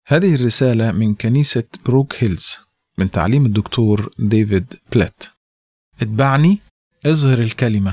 هذه الرسالة من كنيسة بروك هيلز من تعليم الدكتور ديفيد بلات اتبعني اظهر الكلمة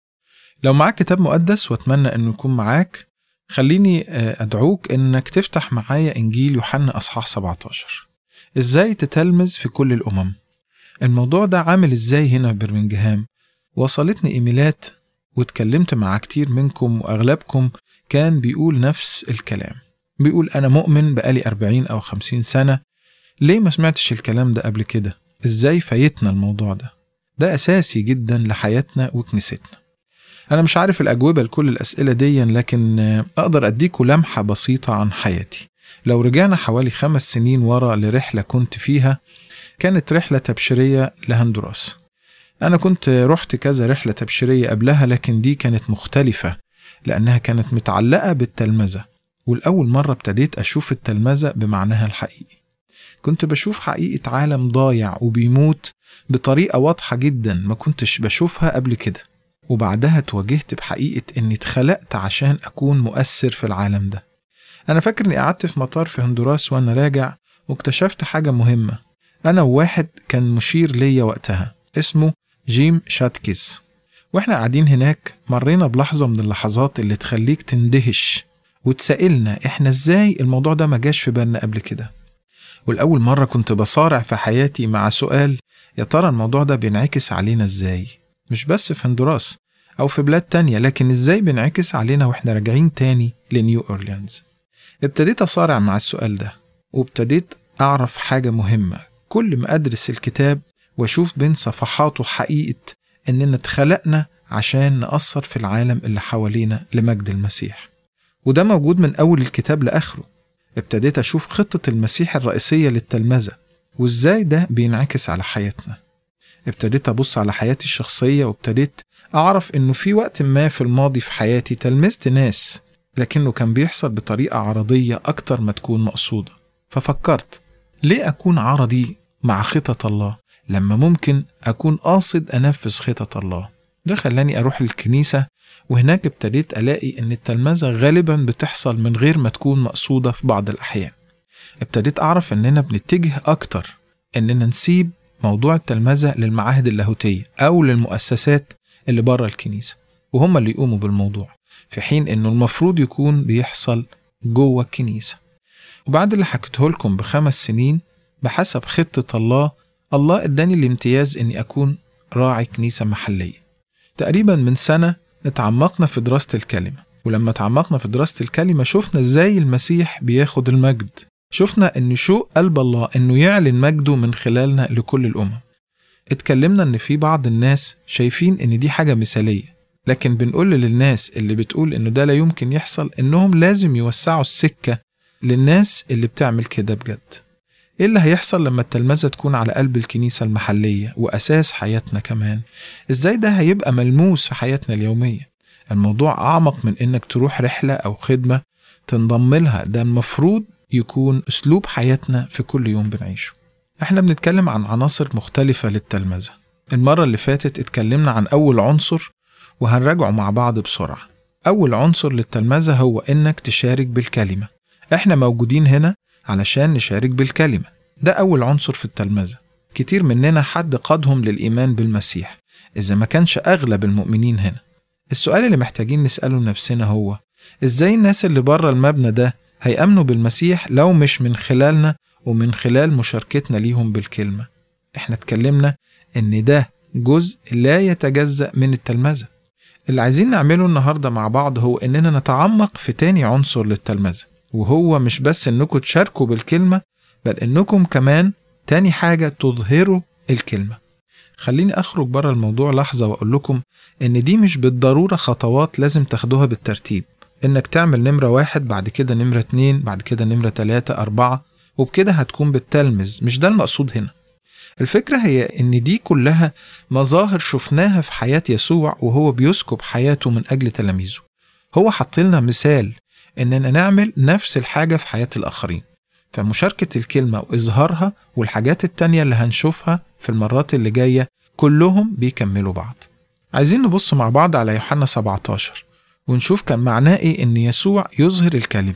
لو معاك كتاب مقدس واتمنى انه يكون معاك خليني آه، ادعوك انك تفتح معايا انجيل يوحنا اصحاح 17 ازاي تتلمذ في كل الامم الموضوع ده عامل ازاي هنا في برمنجهام وصلتني ايميلات واتكلمت مع كتير منكم واغلبكم كان بيقول نفس الكلام بيقول انا مؤمن بقالي 40 او 50 سنة ليه ما سمعتش الكلام ده قبل كده ازاي فايتنا الموضوع ده ده اساسي جدا لحياتنا وكنيستنا انا مش عارف الاجوبة لكل الاسئلة دي لكن آه، اقدر اديكوا لمحة بسيطة عن حياتي لو رجعنا حوالي خمس سنين ورا لرحلة كنت فيها كانت رحلة تبشيرية لهندوراس أنا كنت رحت كذا رحلة تبشيرية قبلها لكن دي كانت مختلفة لأنها كانت متعلقة بالتلمذة والأول مرة ابتديت أشوف التلمذة بمعناها الحقيقي كنت بشوف حقيقة عالم ضايع وبيموت بطريقة واضحة جدا ما كنتش بشوفها قبل كده وبعدها اتواجهت بحقيقة إني اتخلقت عشان أكون مؤثر في العالم ده أنا فاكر إني قعدت في مطار في هندوراس وأنا راجع واكتشفت حاجة مهمة أنا وواحد كان مشير ليا وقتها اسمه جيم شاتكيز واحنا قاعدين هناك مرينا بلحظة من اللحظات اللي تخليك تندهش وتسائلنا احنا ازاي الموضوع ده ما جاش في بالنا قبل كده والأول مرة كنت بصارع في حياتي مع سؤال يا ترى الموضوع ده بينعكس علينا ازاي مش بس في هندوراس أو في بلاد تانية لكن ازاي بينعكس علينا واحنا راجعين تاني لنيو أورليانز ابتديت أصارع مع السؤال ده وابتديت أعرف حاجة مهمة كل ما أدرس الكتاب وأشوف بين صفحاته حقيقة إننا اتخلقنا عشان نأثر في العالم اللي حوالينا لمجد المسيح وده موجود من أول الكتاب لآخره ابتديت أشوف خطة المسيح الرئيسية للتلمذة وإزاي ده بينعكس على حياتنا ابتديت أبص على حياتي الشخصية وابتديت أعرف إنه في وقت ما في الماضي في حياتي تلمذت ناس لكنه كان بيحصل بطريقة عرضية أكتر ما تكون مقصودة ففكرت ليه أكون عرضي مع خطط الله لما ممكن أكون قاصد أنفذ خطط الله ده خلاني أروح للكنيسة وهناك ابتديت ألاقي إن التلمذة غالبا بتحصل من غير ما تكون مقصودة في بعض الأحيان ابتديت أعرف إننا بنتجه أكتر إننا نسيب موضوع التلمذة للمعاهد اللاهوتية أو للمؤسسات اللي بره الكنيسة وهم اللي يقوموا بالموضوع في حين إنه المفروض يكون بيحصل جوه الكنيسة وبعد اللي حكيته لكم بخمس سنين بحسب خطة الله الله اداني الامتياز اني اكون راعي كنيسة محلية تقريبا من سنة اتعمقنا في دراسة الكلمة ولما اتعمقنا في دراسة الكلمة شفنا ازاي المسيح بياخد المجد شفنا ان شوق قلب الله انه يعلن مجده من خلالنا لكل الامم اتكلمنا ان في بعض الناس شايفين ان دي حاجة مثالية لكن بنقول للناس اللي بتقول انه ده لا يمكن يحصل انهم لازم يوسعوا السكة للناس اللي بتعمل كده بجد ايه اللي هيحصل لما التلمذة تكون على قلب الكنيسة المحلية وأساس حياتنا كمان ازاي ده هيبقى ملموس في حياتنا اليومية الموضوع أعمق من إنك تروح رحلة أو خدمة تنضم لها ده المفروض يكون أسلوب حياتنا في كل يوم بنعيشه احنا بنتكلم عن عناصر مختلفة للتلمذة المرة اللي فاتت اتكلمنا عن أول عنصر وهنراجعه مع بعض بسرعة أول عنصر للتلمذة هو إنك تشارك بالكلمة احنا موجودين هنا علشان نشارك بالكلمة ده أول عنصر في التلمذة كتير مننا حد قادهم للإيمان بالمسيح إذا ما كانش أغلب المؤمنين هنا السؤال اللي محتاجين نسأله لنفسنا هو إزاي الناس اللي بره المبنى ده هيأمنوا بالمسيح لو مش من خلالنا ومن خلال مشاركتنا ليهم بالكلمة احنا اتكلمنا ان ده جزء لا يتجزأ من التلمذة اللي عايزين نعمله النهاردة مع بعض هو اننا نتعمق في تاني عنصر للتلمذة وهو مش بس انكم تشاركوا بالكلمة بل انكم كمان تاني حاجة تظهروا الكلمة خليني اخرج بره الموضوع لحظة واقول لكم ان دي مش بالضرورة خطوات لازم تاخدوها بالترتيب انك تعمل نمرة واحد بعد كده نمرة اتنين بعد كده نمرة تلاتة اربعة وبكده هتكون بتلمذ مش ده المقصود هنا الفكرة هي إن دي كلها مظاهر شفناها في حياة يسوع وهو بيسكب حياته من أجل تلاميذه هو حط لنا مثال إننا نعمل نفس الحاجة في حياة الآخرين فمشاركة الكلمة وإظهارها والحاجات التانية اللي هنشوفها في المرات اللي جاية كلهم بيكملوا بعض عايزين نبص مع بعض على يوحنا 17 ونشوف كان معناه إيه إن يسوع يظهر الكلمة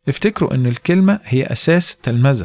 افتكروا ان الكلمة هي اساس التلمذة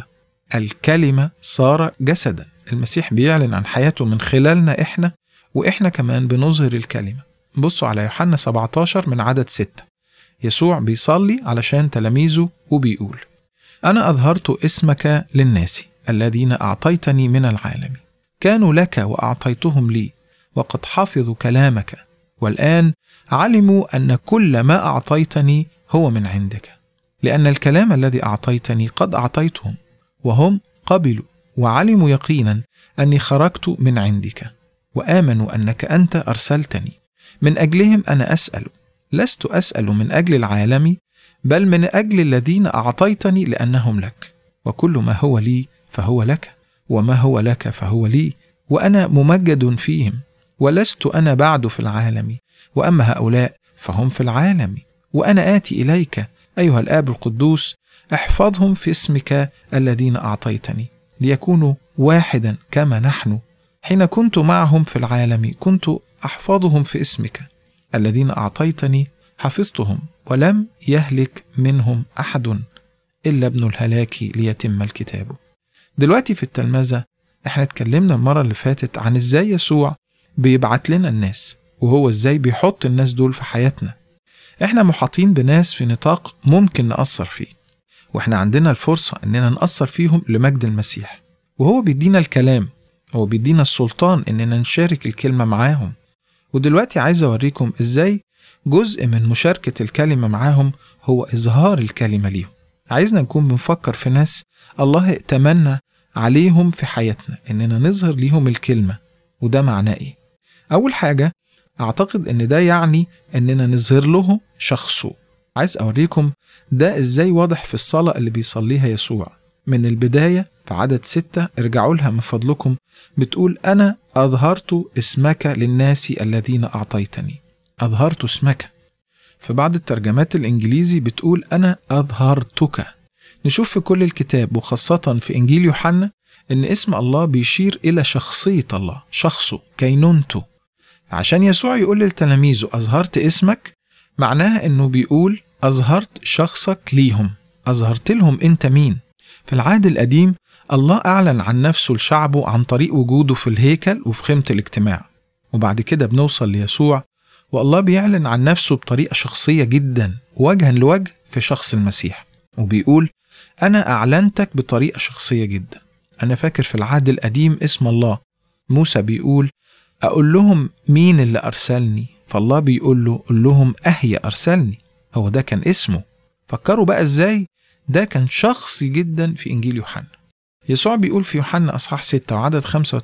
الكلمة صار جسدا المسيح بيعلن عن حياته من خلالنا احنا واحنا كمان بنظهر الكلمة بصوا على يوحنا 17 من عدد 6 يسوع بيصلي علشان تلاميذه وبيقول أنا أظهرت اسمك للناس الذين أعطيتني من العالم كانوا لك وأعطيتهم لي وقد حفظوا كلامك والآن علموا أن كل ما أعطيتني هو من عندك لأن الكلام الذي أعطيتني قد أعطيتهم وهم قبلوا وعلموا يقينا أني خرجت من عندك وآمنوا أنك أنت أرسلتني من أجلهم أنا أسأل لست أسأل من أجل العالم بل من أجل الذين أعطيتني لأنهم لك وكل ما هو لي فهو لك وما هو لك فهو لي وأنا ممجد فيهم ولست أنا بعد في العالم وأما هؤلاء فهم في العالم وأنا آتي إليك أيها الآب القدوس احفظهم في اسمك الذين أعطيتني ليكونوا واحدا كما نحن حين كنت معهم في العالم كنت أحفظهم في اسمك الذين أعطيتني حفظتهم ولم يهلك منهم أحد إلا ابن الهلاك ليتم الكتاب دلوقتي في التلمذة احنا اتكلمنا المرة اللي فاتت عن ازاي يسوع بيبعت لنا الناس وهو ازاي بيحط الناس دول في حياتنا احنا محاطين بناس في نطاق ممكن نأثر فيه واحنا عندنا الفرصة اننا نأثر فيهم لمجد المسيح وهو بيدينا الكلام هو بيدينا السلطان اننا نشارك الكلمة معاهم ودلوقتي عايز اوريكم ازاي جزء من مشاركة الكلمة معاهم هو إظهار الكلمة ليهم عايزنا نكون بنفكر في ناس الله ائتمنى عليهم في حياتنا إننا نظهر ليهم الكلمة وده معناه إيه؟ أول حاجة أعتقد إن ده يعني إننا نظهر لهم شخصه عايز أوريكم ده إزاي واضح في الصلاة اللي بيصليها يسوع من البداية في عدد ستة ارجعوا لها من فضلكم بتقول أنا أظهرت اسمك للناس الذين أعطيتني أظهرت اسمك في بعض الترجمات الإنجليزي بتقول أنا أظهرتك نشوف في كل الكتاب وخاصة في إنجيل يوحنا إن اسم الله بيشير إلى شخصية الله شخصه كينونته عشان يسوع يقول لتلاميذه أظهرت اسمك معناها إنه بيقول أظهرت شخصك ليهم أظهرت لهم أنت مين في العهد القديم الله أعلن عن نفسه لشعبه عن طريق وجوده في الهيكل وفي خيمة الاجتماع وبعد كده بنوصل ليسوع والله بيعلن عن نفسه بطريقة شخصية جدا وجها لوجه في شخص المسيح وبيقول أنا أعلنتك بطريقة شخصية جدا أنا فاكر في العهد القديم اسم الله موسى بيقول أقول لهم مين اللي أرسلني فالله بيقول له قل لهم أهي أرسلني هو ده كان اسمه فكروا بقى إزاي ده كان شخصي جدا في إنجيل يوحنا يسوع بيقول في يوحنا أصحاح 6 وعدد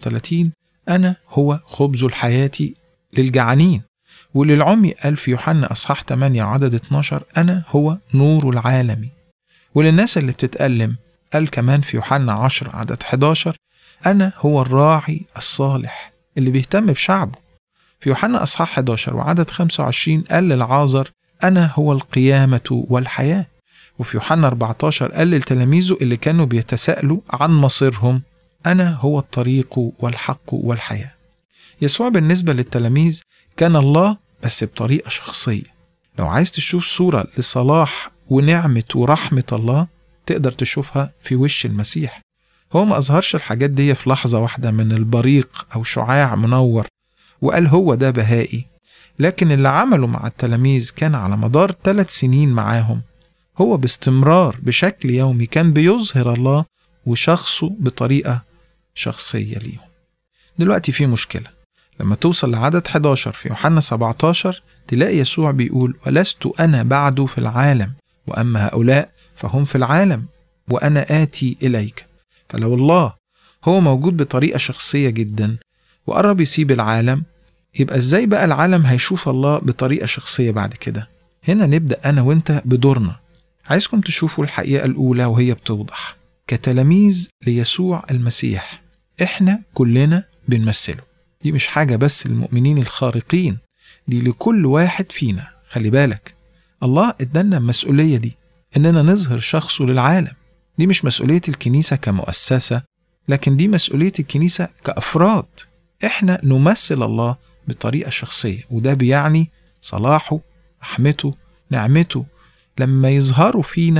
35 أنا هو خبز الحياة للجعانين وللعمي قال في يوحنا أصحاح 8 وعدد 12 أنا هو نور العالم وللناس اللي بتتألم قال كمان في يوحنا 10 عدد 11 أنا هو الراعي الصالح اللي بيهتم بشعبه في يوحنا أصحاح 11 وعدد 25 قال للعازر أنا هو القيامة والحياة وفي يوحنا 14 قال لتلاميذه اللي كانوا بيتساءلوا عن مصيرهم أنا هو الطريق والحق والحياة يسوع بالنسبة للتلاميذ كان الله بس بطريقة شخصية لو عايز تشوف صورة لصلاح ونعمة ورحمة الله تقدر تشوفها في وش المسيح هو ما أظهرش الحاجات دي في لحظة واحدة من البريق أو شعاع منور وقال هو ده بهائي لكن اللي عمله مع التلاميذ كان على مدار ثلاث سنين معاهم هو باستمرار بشكل يومي كان بيظهر الله وشخصه بطريقة شخصية ليهم دلوقتي في مشكلة لما توصل لعدد 11 في يوحنا 17 تلاقي يسوع بيقول ولست أنا بعد في العالم وأما هؤلاء فهم في العالم وأنا آتي إليك فلو الله هو موجود بطريقة شخصية جدا وقرب يسيب العالم يبقى ازاي بقى العالم هيشوف الله بطريقة شخصية بعد كده هنا نبدأ أنا وإنت بدورنا عايزكم تشوفوا الحقيقة الأولى وهي بتوضح كتلاميذ ليسوع المسيح إحنا كلنا بنمثله دي مش حاجة بس للمؤمنين الخارقين دي لكل واحد فينا خلي بالك الله ادانا المسؤولية دي إننا نظهر شخصه للعالم دي مش مسؤولية الكنيسة كمؤسسة لكن دي مسؤولية الكنيسة كأفراد إحنا نمثل الله بطريقة شخصية وده بيعني صلاحه رحمته نعمته لما يظهروا فينا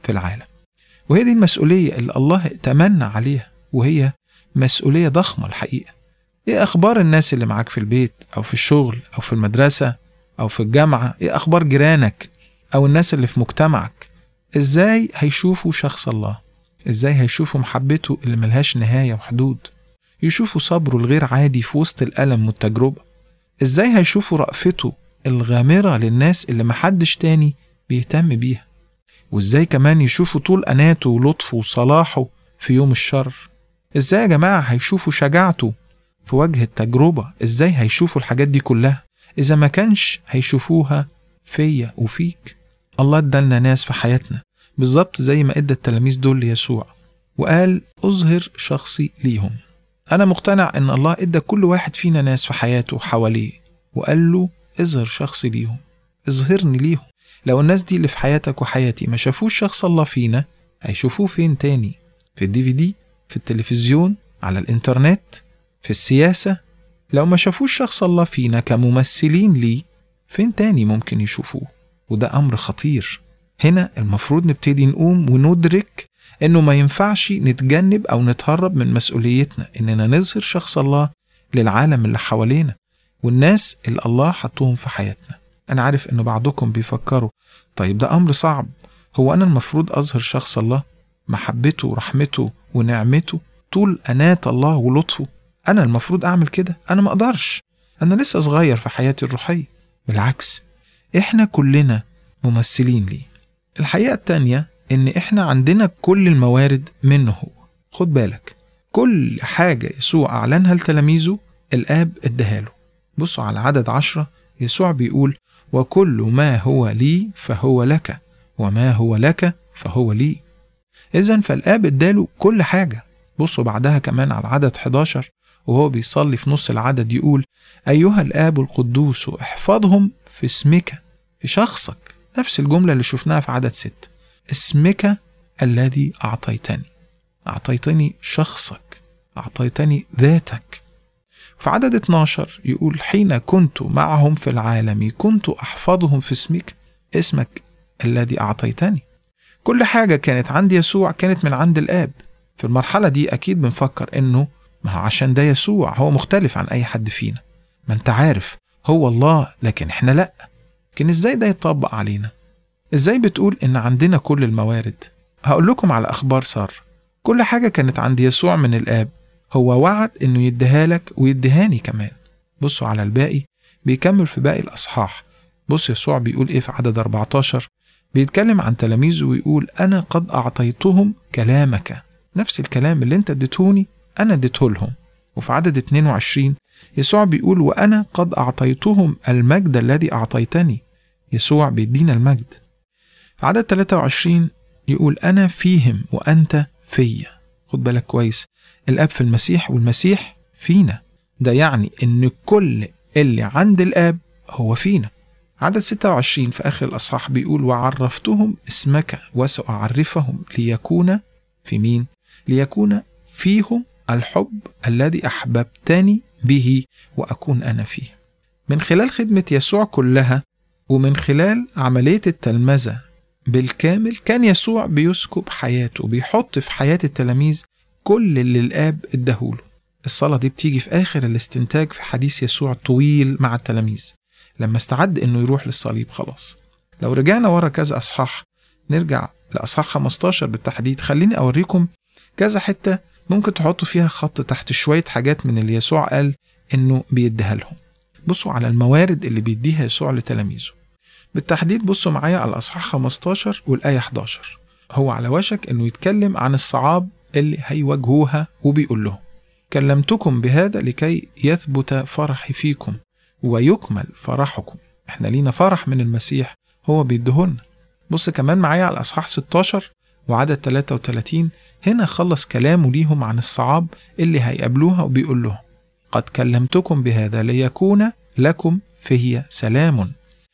في العالم وهي دي المسؤولية اللي الله ائتمنا عليها وهي مسؤولية ضخمة الحقيقة ايه اخبار الناس اللي معاك في البيت او في الشغل او في المدرسة او في الجامعة ايه اخبار جيرانك او الناس اللي في مجتمعك ازاي هيشوفوا شخص الله ازاي هيشوفوا محبته اللي ملهاش نهاية وحدود يشوفوا صبره الغير عادي في وسط الألم والتجربة ازاي هيشوفوا رأفته الغامرة للناس اللي محدش تاني بيهتم بيها وازاي كمان يشوفوا طول أناته ولطفه وصلاحه في يوم الشر ازاي يا جماعة هيشوفوا شجاعته في وجه التجربة ازاي هيشوفوا الحاجات دي كلها إذا ما كانش هيشوفوها فيا وفيك الله ادالنا ناس في حياتنا بالظبط زي ما ادى التلاميذ دول ليسوع وقال اظهر شخصي ليهم انا مقتنع ان الله ادى كل واحد فينا ناس في حياته حواليه وقال له اظهر شخصي ليهم اظهرني ليهم لو الناس دي اللي في حياتك وحياتي ما شافوش شخص الله فينا هيشوفوه فين تاني في الدي في دي في التلفزيون على الانترنت في السياسة لو ما شافوش شخص الله فينا كممثلين ليه فين تاني ممكن يشوفوه وده أمر خطير هنا المفروض نبتدي نقوم وندرك إنه ما ينفعش نتجنب أو نتهرب من مسؤوليتنا إننا نظهر شخص الله للعالم اللي حوالينا والناس اللي الله حطهم في حياتنا أنا عارف إنه بعضكم بيفكروا طيب ده أمر صعب هو أنا المفروض أظهر شخص الله محبته ورحمته ونعمته طول أناة الله ولطفه أنا المفروض أعمل كده أنا ما أقدرش أنا لسه صغير في حياتي الروحية بالعكس إحنا كلنا ممثلين ليه الحقيقة التانية إن إحنا عندنا كل الموارد منه هو خد بالك كل حاجة يسوع أعلنها لتلاميذه الآب اداها له بصوا على عدد عشرة يسوع بيقول وكل ما هو لي فهو لك وما هو لك فهو لي إذا فالآب اداله كل حاجة بصوا بعدها كمان على عدد 11 وهو بيصلي في نص العدد يقول أيها الآب القدوس احفظهم في اسمك في شخصك نفس الجملة اللي شفناها في عدد ستة اسمك الذي أعطيتني أعطيتني شخصك أعطيتني ذاتك في عدد 12 يقول حين كنت معهم في العالم كنت أحفظهم في اسمك اسمك الذي أعطيتني كل حاجة كانت عند يسوع كانت من عند الآب في المرحلة دي أكيد بنفكر إنه ما هو عشان ده يسوع هو مختلف عن أي حد فينا ما أنت عارف هو الله لكن إحنا لأ لكن إزاي ده يتطبق علينا إزاي بتقول إن عندنا كل الموارد هقول لكم على أخبار سار كل حاجة كانت عند يسوع من الآب هو وعد إنه يديها لك ويديهاني كمان بصوا على الباقي بيكمل في باقي الأصحاح بص يسوع بيقول إيه في عدد 14 بيتكلم عن تلاميذه ويقول أنا قد أعطيتهم كلامك نفس الكلام اللي أنت اديتهوني أنا اديته لهم وفي عدد 22 يسوع بيقول وأنا قد أعطيتهم المجد الذي أعطيتني يسوع بيدينا المجد في عدد 23 يقول أنا فيهم وأنت فيا خد بالك كويس الآب في المسيح والمسيح فينا ده يعني إن كل اللي عند الآب هو فينا عدد 26 في آخر الأصحاح بيقول وعرفتهم اسمك وسأعرفهم ليكون في مين؟ ليكون فيهم الحب الذي أحببتني به وأكون أنا فيه من خلال خدمة يسوع كلها ومن خلال عملية التلمذة بالكامل كان يسوع بيسكب حياته بيحط في حياة التلاميذ كل اللي الآب اداهوله الصلاة دي بتيجي في آخر الاستنتاج في حديث يسوع الطويل مع التلاميذ لما استعد إنه يروح للصليب خلاص لو رجعنا ورا كذا أصحاح نرجع لأصحاح 15 بالتحديد خليني أوريكم كذا حتة ممكن تحطوا فيها خط تحت شوية حاجات من اللي يسوع قال إنه بيديها لهم بصوا على الموارد اللي بيديها يسوع لتلاميذه بالتحديد بصوا معايا على الأصحاح 15 والآية 11 هو على وشك إنه يتكلم عن الصعاب اللي هيواجهوها وبيقول لهم كلمتكم بهذا لكي يثبت فرحي فيكم ويكمل فرحكم احنا لينا فرح من المسيح هو بيديهولنا بص كمان معايا على الأصحاح 16 وعدد 33 هنا خلص كلامه ليهم عن الصعاب اللي هيقابلوها وبيقول لهم قد كلمتكم بهذا ليكون لكم فيه سلام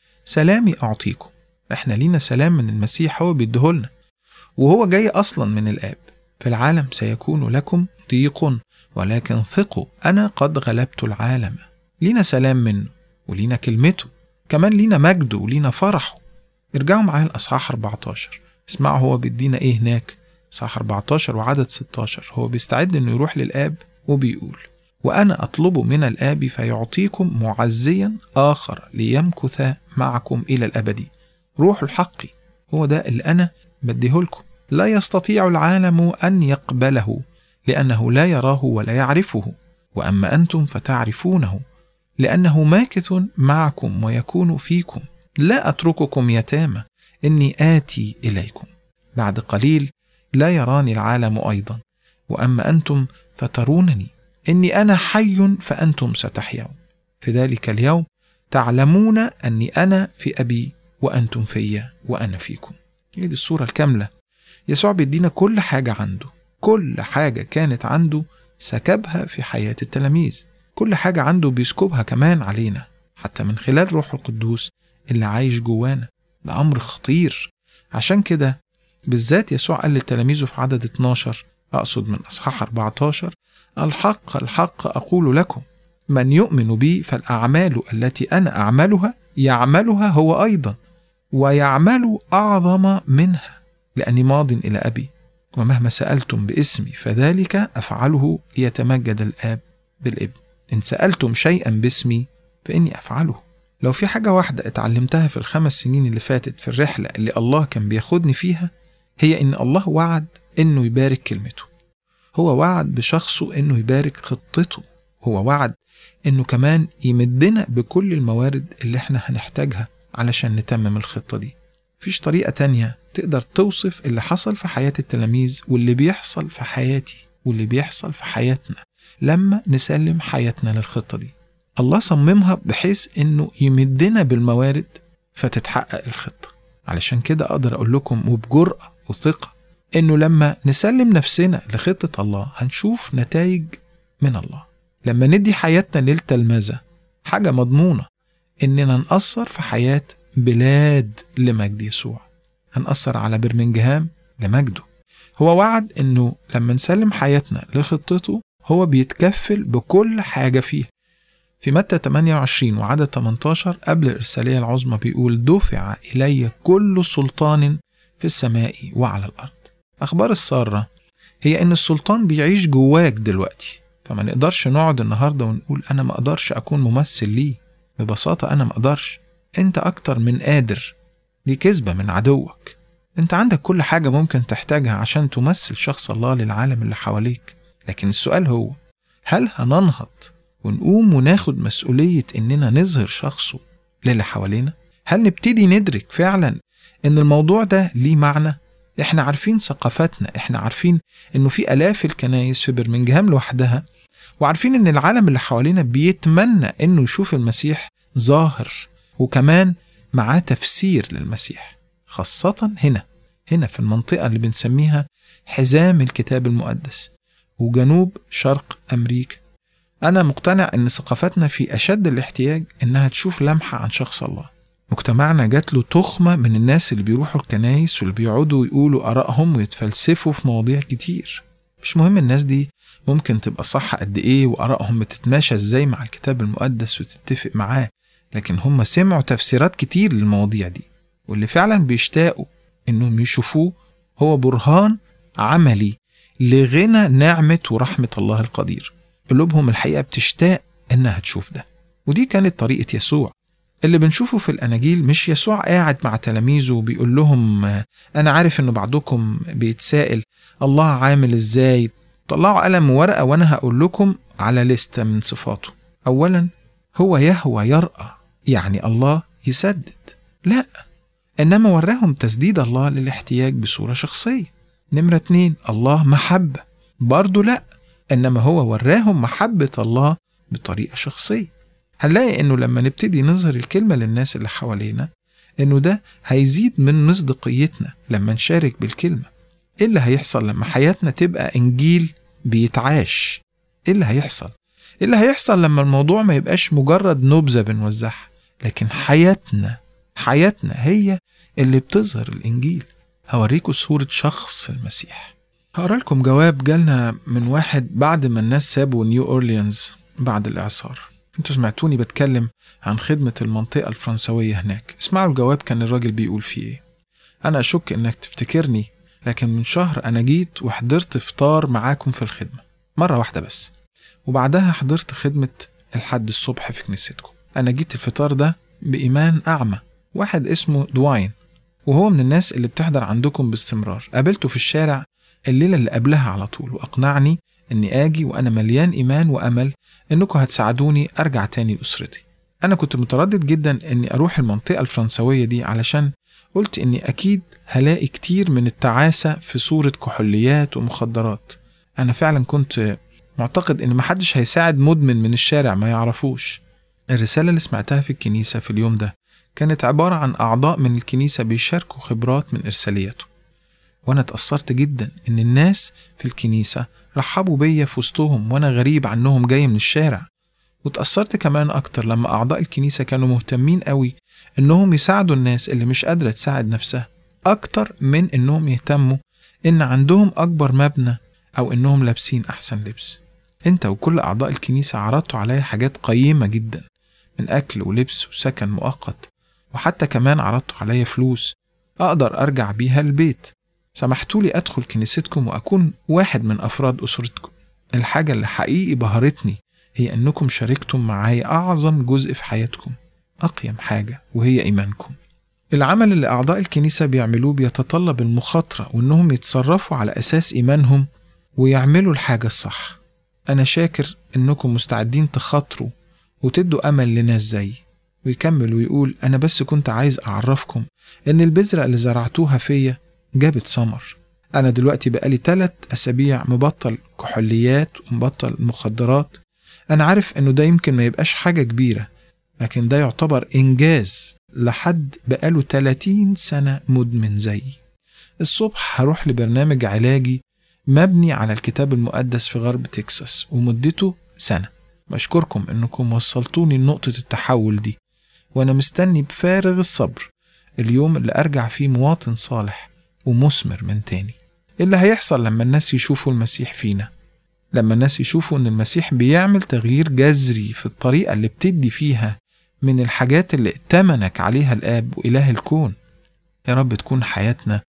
سلامي أعطيكم احنا لينا سلام من المسيح هو بيديهولنا وهو جاي أصلا من الآب في العالم سيكون لكم ضيق ولكن ثقوا أنا قد غلبت العالم لينا سلام منه ولينا كلمته كمان لينا مجده ولينا فرحه ارجعوا معايا الأصحاح 14 اسمعوا هو بيدينا ايه هناك صح 14 وعدد 16 هو بيستعد انه يروح للآب وبيقول وأنا أطلب من الآب فيعطيكم معزيا آخر ليمكث معكم إلى الأبد روح الحق هو ده اللي أنا بديهولكم لا يستطيع العالم أن يقبله لأنه لا يراه ولا يعرفه وأما أنتم فتعرفونه لأنه ماكث معكم ويكون فيكم لا أترككم يتامى إني آتي إليكم بعد قليل لا يراني العالم أيضا وأما أنتم فترونني إني أنا حي فأنتم ستحيون في ذلك اليوم تعلمون أني أنا في أبي وأنتم في وأنا فيكم هي دي الصورة الكاملة يسوع بيدينا كل حاجة عنده كل حاجة كانت عنده سكبها في حياة التلاميذ كل حاجة عنده بيسكبها كمان علينا حتى من خلال روح القدوس اللي عايش جوانا ده أمر خطير عشان كده بالذات يسوع قال لتلاميذه في عدد 12 أقصد من أصحاح 14 الحق الحق أقول لكم من يؤمن بي فالأعمال التي أنا أعملها يعملها هو أيضا ويعمل أعظم منها لأني ماض إلى أبي ومهما سألتم باسمي فذلك أفعله ليتمجد الآب بالابن إن سألتم شيئا باسمي فإني أفعله لو في حاجة واحدة اتعلمتها في الخمس سنين اللي فاتت في الرحلة اللي الله كان بياخدني فيها هي إن الله وعد إنه يبارك كلمته هو وعد بشخصه إنه يبارك خطته هو وعد إنه كمان يمدنا بكل الموارد اللي إحنا هنحتاجها علشان نتمم الخطة دي مفيش طريقة تانية تقدر توصف اللي حصل في حياة التلاميذ واللي بيحصل في حياتي واللي بيحصل في حياتنا لما نسلم حياتنا للخطة دي الله صممها بحيث انه يمدنا بالموارد فتتحقق الخطة علشان كده اقدر اقول لكم وبجرأة وثقة انه لما نسلم نفسنا لخطة الله هنشوف نتائج من الله لما ندي حياتنا للتلمذة حاجة مضمونة اننا نأثر في حياة بلاد لمجد يسوع هنأثر على برمنجهام لمجده هو وعد انه لما نسلم حياتنا لخطته هو بيتكفل بكل حاجة فيها في متى 28 وعدد 18 قبل الإرسالية العظمى بيقول دفع إلي كل سلطان في السماء وعلى الأرض أخبار السارة هي إن السلطان بيعيش جواك دلوقتي فما نقدرش نقعد النهاردة ونقول أنا ما أقدرش أكون ممثل ليه ببساطة أنا ما أقدرش أنت أكتر من قادر دي كذبة من عدوك أنت عندك كل حاجة ممكن تحتاجها عشان تمثل شخص الله للعالم اللي حواليك لكن السؤال هو هل هننهض ونقوم وناخد مسؤولية إننا نظهر شخصه للي حوالينا؟ هل نبتدي ندرك فعلا إن الموضوع ده ليه معنى؟ إحنا عارفين ثقافتنا، إحنا عارفين إنه في آلاف الكنايس في برمنجهام لوحدها وعارفين إن العالم اللي حوالينا بيتمنى إنه يشوف المسيح ظاهر وكمان معاه تفسير للمسيح خاصة هنا هنا في المنطقة اللي بنسميها حزام الكتاب المقدس وجنوب شرق أمريكا أنا مقتنع إن ثقافتنا في أشد الاحتياج إنها تشوف لمحة عن شخص الله مجتمعنا جات له تخمة من الناس اللي بيروحوا الكنايس واللي بيقعدوا يقولوا آرائهم ويتفلسفوا في مواضيع كتير مش مهم الناس دي ممكن تبقى صح قد إيه وآرائهم بتتماشى إزاي مع الكتاب المقدس وتتفق معاه لكن هم سمعوا تفسيرات كتير للمواضيع دي واللي فعلا بيشتاقوا إنهم يشوفوه هو برهان عملي لغنى نعمة ورحمة الله القدير قلوبهم الحقيقة بتشتاق إنها تشوف ده ودي كانت طريقة يسوع اللي بنشوفه في الأناجيل مش يسوع قاعد مع تلاميذه وبيقول لهم أنا عارف إنه بعضكم بيتسائل الله عامل إزاي طلعوا قلم وورقة وأنا هقول لكم على لستة من صفاته أولا هو يهوى يرأى يعني الله يسدد لا إنما وراهم تسديد الله للاحتياج بصورة شخصية نمرة اتنين الله محبة برضه لا إنما هو وراهم محبة الله بطريقة شخصية هنلاقي إنه لما نبتدي نظهر الكلمة للناس اللي حوالينا إنه ده هيزيد من مصداقيتنا لما نشارك بالكلمة إيه اللي هيحصل لما حياتنا تبقى إنجيل بيتعاش إيه اللي هيحصل إيه اللي هيحصل لما الموضوع ما يبقاش مجرد نبذة بنوزعها لكن حياتنا حياتنا هي اللي بتظهر الإنجيل هوريكم صورة شخص المسيح هقرا لكم جواب جالنا من واحد بعد ما الناس سابوا نيو اورليانز بعد الاعصار انتوا سمعتوني بتكلم عن خدمة المنطقة الفرنسوية هناك اسمعوا الجواب كان الراجل بيقول فيه ايه أنا أشك إنك تفتكرني لكن من شهر أنا جيت وحضرت فطار معاكم في الخدمة مرة واحدة بس وبعدها حضرت خدمة الحد الصبح في كنيستكم أنا جيت الفطار ده بإيمان أعمى واحد اسمه دواين وهو من الناس اللي بتحضر عندكم باستمرار قابلته في الشارع الليلة اللي قبلها على طول وأقنعني إني آجي وأنا مليان إيمان وأمل إنكم هتساعدوني أرجع تاني لأسرتي أنا كنت متردد جدا إني أروح المنطقة الفرنسوية دي علشان قلت إني أكيد هلاقي كتير من التعاسة في صورة كحوليات ومخدرات أنا فعلا كنت معتقد إن محدش هيساعد مدمن من الشارع ما يعرفوش الرسالة اللي سمعتها في الكنيسة في اليوم ده كانت عبارة عن أعضاء من الكنيسة بيشاركوا خبرات من إرساليته وأنا اتأثرت جدا إن الناس في الكنيسة رحبوا بيا في وسطهم وأنا غريب عنهم جاي من الشارع واتأثرت كمان أكتر لما أعضاء الكنيسة كانوا مهتمين قوي إنهم يساعدوا الناس اللي مش قادرة تساعد نفسها أكتر من إنهم يهتموا إن عندهم أكبر مبنى أو إنهم لابسين أحسن لبس أنت وكل أعضاء الكنيسة عرضتوا عليا حاجات قيمة جدا من أكل ولبس وسكن مؤقت وحتى كمان عرضتوا عليا فلوس أقدر أرجع بيها البيت سمحتوا لي أدخل كنيستكم وأكون واحد من أفراد أسرتكم الحاجة اللي حقيقي بهرتني هي أنكم شاركتم معايا أعظم جزء في حياتكم أقيم حاجة وهي إيمانكم العمل اللي أعضاء الكنيسة بيعملوه بيتطلب المخاطرة وإنهم يتصرفوا على أساس إيمانهم ويعملوا الحاجة الصح أنا شاكر إنكم مستعدين تخاطروا وتدوا أمل لناس زيي ويكمل ويقول أنا بس كنت عايز أعرفكم إن البذرة اللي زرعتوها فيا جابت ثمر أنا دلوقتي بقالي تلات أسابيع مبطل كحوليات ومبطل مخدرات أنا عارف إنه ده يمكن ما يبقاش حاجة كبيرة لكن ده يعتبر إنجاز لحد بقاله 30 سنة مدمن زيي الصبح هروح لبرنامج علاجي مبني على الكتاب المقدس في غرب تكساس ومدته سنة بشكركم إنكم وصلتوني لنقطة التحول دي وأنا مستني بفارغ الصبر اليوم اللي أرجع فيه مواطن صالح ومثمر من تاني اللي هيحصل لما الناس يشوفوا المسيح فينا لما الناس يشوفوا إن المسيح بيعمل تغيير جذري في الطريقة اللي بتدي فيها من الحاجات اللي ائتمنك عليها الآب وإله الكون يا رب تكون حياتنا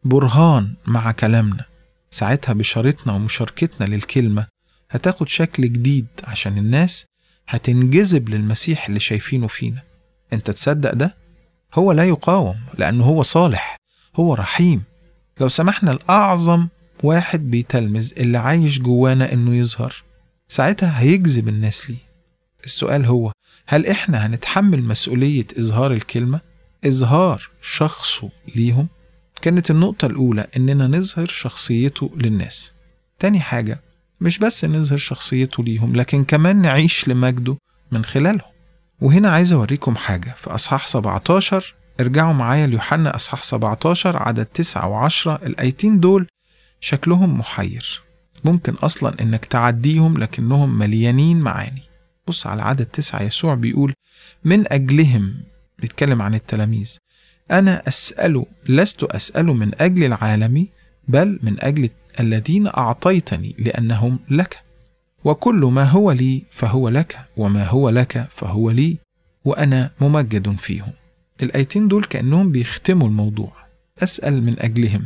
برهان مع كلامنا ساعتها بشارتنا ومشاركتنا للكلمة هتاخد شكل جديد عشان الناس هتنجذب للمسيح اللي شايفينه فينا انت تصدق ده؟ هو لا يقاوم لأنه هو صالح هو رحيم لو سمحنا لأعظم واحد بيتلمذ اللي عايش جوانا إنه يظهر ساعتها هيجذب الناس ليه السؤال هو هل إحنا هنتحمل مسؤولية إظهار الكلمة؟ إظهار شخصه ليهم؟ كانت النقطة الأولى إننا نظهر شخصيته للناس تاني حاجة مش بس نظهر شخصيته ليهم لكن كمان نعيش لمجده من خلالهم وهنا عايز أوريكم حاجة في أصحاح 17 ارجعوا معايا ليوحنا أصحاح 17 عدد 9 و10 الآيتين دول شكلهم محير ممكن أصلا إنك تعديهم لكنهم مليانين معاني بص على عدد تسعة يسوع بيقول من أجلهم بيتكلم عن التلاميذ أنا أسأل لست أسأل من أجل العالم بل من أجل الذين أعطيتني لأنهم لك وكل ما هو لي فهو لك وما هو لك فهو لي وأنا ممجد فيهم الآيتين دول كأنهم بيختموا الموضوع أسأل من أجلهم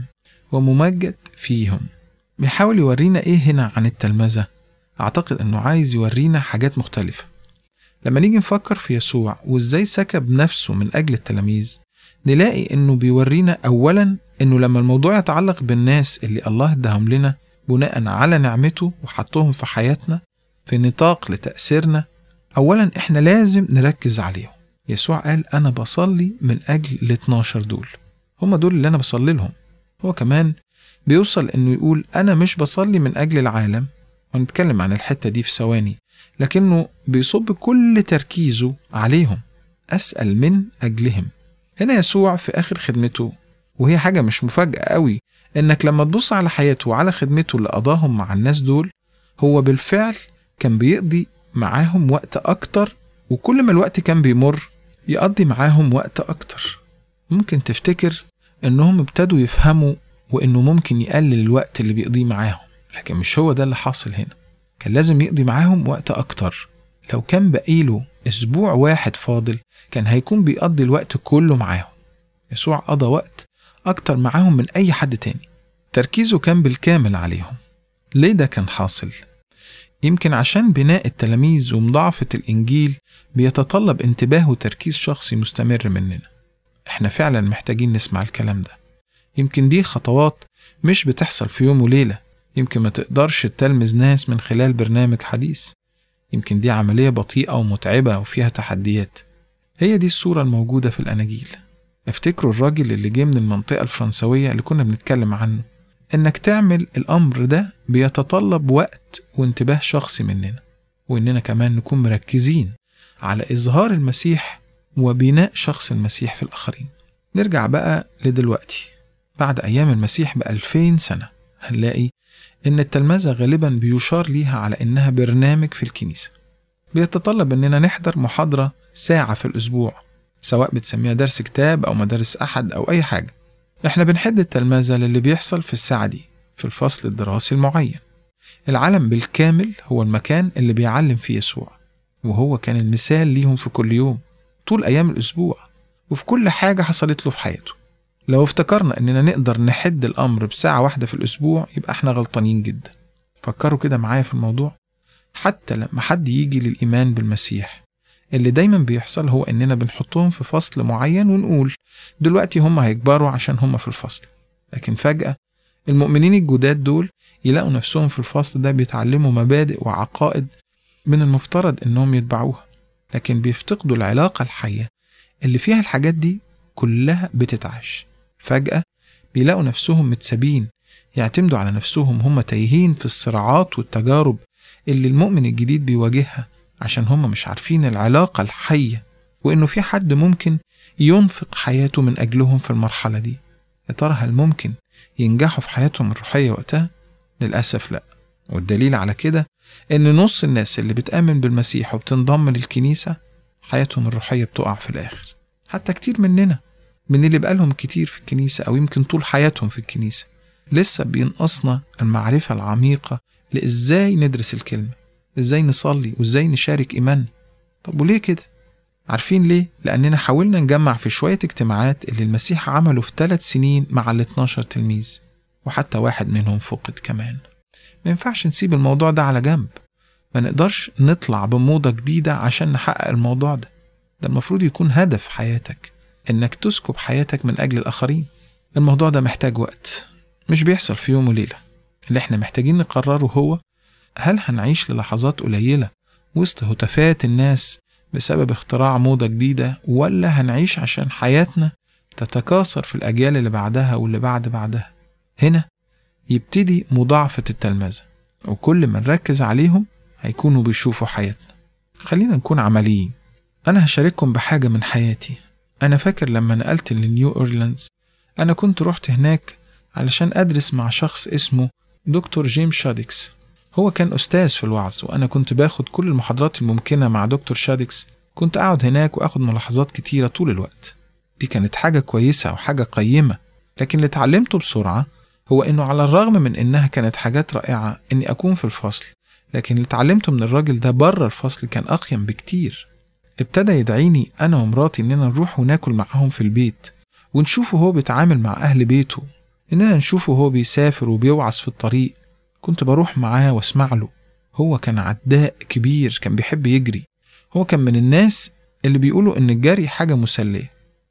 وممجد فيهم بيحاول يورينا إيه هنا عن التلمذة أعتقد أنه عايز يورينا حاجات مختلفة لما نيجي نفكر في يسوع وإزاي سكب نفسه من أجل التلاميذ نلاقي أنه بيورينا أولا أنه لما الموضوع يتعلق بالناس اللي الله اداهم لنا بناء على نعمته وحطهم في حياتنا في نطاق لتأثيرنا أولا إحنا لازم نركز عليهم يسوع قال أنا بصلي من أجل ال 12 دول هم دول اللي أنا بصلي لهم هو كمان بيوصل إنه يقول أنا مش بصلي من أجل العالم ونتكلم عن الحتة دي في ثواني لكنه بيصب كل تركيزه عليهم أسأل من أجلهم هنا يسوع في آخر خدمته وهي حاجة مش مفاجأة قوي إنك لما تبص على حياته وعلى خدمته اللي قضاهم مع الناس دول هو بالفعل كان بيقضي معاهم وقت أكتر وكل ما الوقت كان بيمر يقضي معاهم وقت أكتر ممكن تفتكر إنهم ابتدوا يفهموا وإنه ممكن يقلل الوقت اللي بيقضيه معاهم لكن مش هو ده اللي حاصل هنا كان لازم يقضي معاهم وقت أكتر لو كان بقيله أسبوع واحد فاضل كان هيكون بيقضي الوقت كله معاهم يسوع قضى وقت أكتر معاهم من أي حد تاني تركيزه كان بالكامل عليهم ليه ده كان حاصل؟ يمكن عشان بناء التلاميذ ومضاعفة الإنجيل بيتطلب انتباه وتركيز شخصي مستمر مننا احنا فعلا محتاجين نسمع الكلام ده يمكن دي خطوات مش بتحصل في يوم وليلة يمكن ما تقدرش تلمز ناس من خلال برنامج حديث يمكن دي عملية بطيئة ومتعبة وفيها تحديات هي دي الصورة الموجودة في الأناجيل افتكروا الراجل اللي جه من المنطقة الفرنسوية اللي كنا بنتكلم عنه إنك تعمل الأمر ده بيتطلب وقت وانتباه شخصي مننا وإننا كمان نكون مركزين على إظهار المسيح وبناء شخص المسيح في الآخرين نرجع بقى لدلوقتي بعد أيام المسيح بألفين سنة هنلاقي إن التلمذة غالبا بيشار ليها على إنها برنامج في الكنيسة بيتطلب إننا نحضر محاضرة ساعة في الأسبوع سواء بتسميها درس كتاب أو مدارس أحد أو أي حاجة إحنا بنحد التلمذة للي بيحصل في الساعة دي في الفصل الدراسي المعين العالم بالكامل هو المكان اللي بيعلم فيه يسوع وهو كان المثال ليهم في كل يوم طول أيام الأسبوع وفي كل حاجة حصلت له في حياته لو افتكرنا إننا نقدر نحد الأمر بساعة واحدة في الأسبوع يبقى إحنا غلطانين جدا فكروا كده معايا في الموضوع حتى لما حد يجي للإيمان بالمسيح اللي دايما بيحصل هو إننا بنحطهم في فصل معين ونقول دلوقتي هم هيكبروا عشان هم في الفصل لكن فجأة المؤمنين الجداد دول يلاقوا نفسهم في الفصل ده بيتعلموا مبادئ وعقائد من المفترض إنهم يتبعوها لكن بيفتقدوا العلاقة الحية اللي فيها الحاجات دي كلها بتتعش فجأة بيلاقوا نفسهم متسابين يعتمدوا على نفسهم هم تايهين في الصراعات والتجارب اللي المؤمن الجديد بيواجهها عشان هم مش عارفين العلاقة الحية وإنه في حد ممكن ينفق حياته من أجلهم في المرحلة دي يا ترى هل ممكن ينجحوا في حياتهم الروحية وقتها؟ للأسف لأ والدليل على كده إن نص الناس اللي بتآمن بالمسيح وبتنضم للكنيسة حياتهم الروحية بتقع في الآخر حتى كتير مننا من اللي بقالهم كتير في الكنيسة أو يمكن طول حياتهم في الكنيسة لسه بينقصنا المعرفة العميقة لإزاي ندرس الكلمة إزاي نصلي وإزاي نشارك إيماننا طب وليه كده؟ عارفين ليه؟ لأننا حاولنا نجمع في شوية اجتماعات اللي المسيح عمله في ثلاث سنين مع ال 12 تلميذ وحتى واحد منهم فقد كمان ما ينفعش نسيب الموضوع ده على جنب ما نقدرش نطلع بموضة جديدة عشان نحقق الموضوع ده ده المفروض يكون هدف حياتك إنك تسكب حياتك من أجل الآخرين الموضوع ده محتاج وقت مش بيحصل في يوم وليلة اللي احنا محتاجين نقرره هو هل هنعيش للحظات قليلة وسط هتافات الناس بسبب اختراع موضة جديدة ولا هنعيش عشان حياتنا تتكاثر في الأجيال اللي بعدها واللي بعد بعدها هنا يبتدي مضاعفة التلمذة وكل ما نركز عليهم هيكونوا بيشوفوا حياتنا خلينا نكون عمليين أنا هشارككم بحاجة من حياتي أنا فاكر لما نقلت لنيو أورلاندز أنا كنت رحت هناك علشان أدرس مع شخص اسمه دكتور جيم شادكس هو كان أستاذ في الوعظ وأنا كنت باخد كل المحاضرات الممكنة مع دكتور شادكس كنت أقعد هناك وأخد ملاحظات كتيرة طول الوقت دي كانت حاجة كويسة وحاجة قيمة لكن اللي اتعلمته بسرعة هو إنه على الرغم من إنها كانت حاجات رائعة إني أكون في الفصل لكن اللي اتعلمته من الراجل ده بره الفصل كان أقيم بكتير ابتدى يدعيني أنا ومراتي إننا نروح وناكل معاهم في البيت ونشوفه هو بيتعامل مع أهل بيته إننا نشوفه هو بيسافر وبيوعظ في الطريق كنت بروح معاه واسمع له هو كان عداء كبير كان بيحب يجري هو كان من الناس اللي بيقولوا إن الجري حاجة مسلية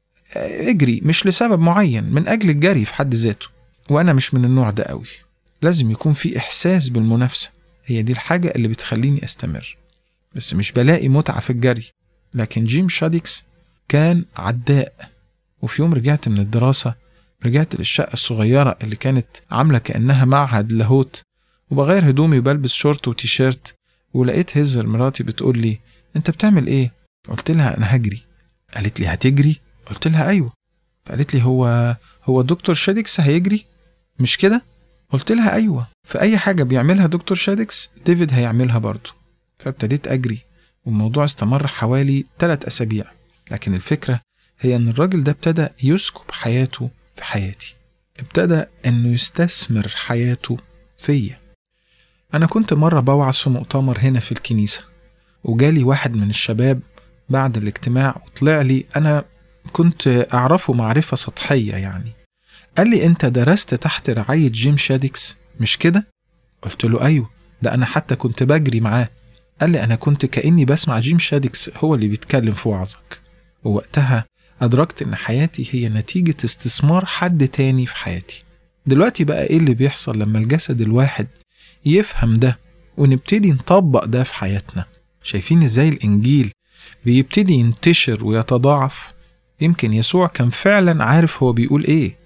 اجري مش لسبب معين من أجل الجري في حد ذاته وأنا مش من النوع ده قوي لازم يكون في إحساس بالمنافسة هي دي الحاجة اللي بتخليني أستمر بس مش بلاقي متعة في الجري لكن جيم شادكس كان عداء وفي يوم رجعت من الدراسة رجعت للشقة الصغيرة اللي كانت عاملة كأنها معهد لاهوت وبغير هدومي وبلبس شورت وتيشيرت ولقيت هزر مراتي بتقول لي انت بتعمل ايه قلت لها انا هجري قالت لي هتجري قلت لها ايوه فقالت لي هو هو دكتور شادكس هيجري مش كده قلت لها ايوه في اي حاجه بيعملها دكتور شادكس ديفيد هيعملها برضه فابتديت اجري والموضوع استمر حوالي ثلاث اسابيع لكن الفكره هي ان الراجل ده ابتدى يسكب حياته في حياتي ابتدى انه يستثمر حياته فيا انا كنت مره بوعظ في مؤتمر هنا في الكنيسه وجالي واحد من الشباب بعد الاجتماع وطلع لي انا كنت اعرفه معرفه سطحيه يعني قال لي أنت درست تحت رعاية جيم شادكس مش كده؟ قلت له أيوه ده أنا حتى كنت بجري معاه قال لي أنا كنت كأني بسمع جيم شادكس هو اللي بيتكلم في وعظك ووقتها أدركت إن حياتي هي نتيجة استثمار حد تاني في حياتي دلوقتي بقى إيه اللي بيحصل لما الجسد الواحد يفهم ده ونبتدي نطبق ده في حياتنا شايفين إزاي الإنجيل بيبتدي ينتشر ويتضاعف يمكن يسوع كان فعلا عارف هو بيقول إيه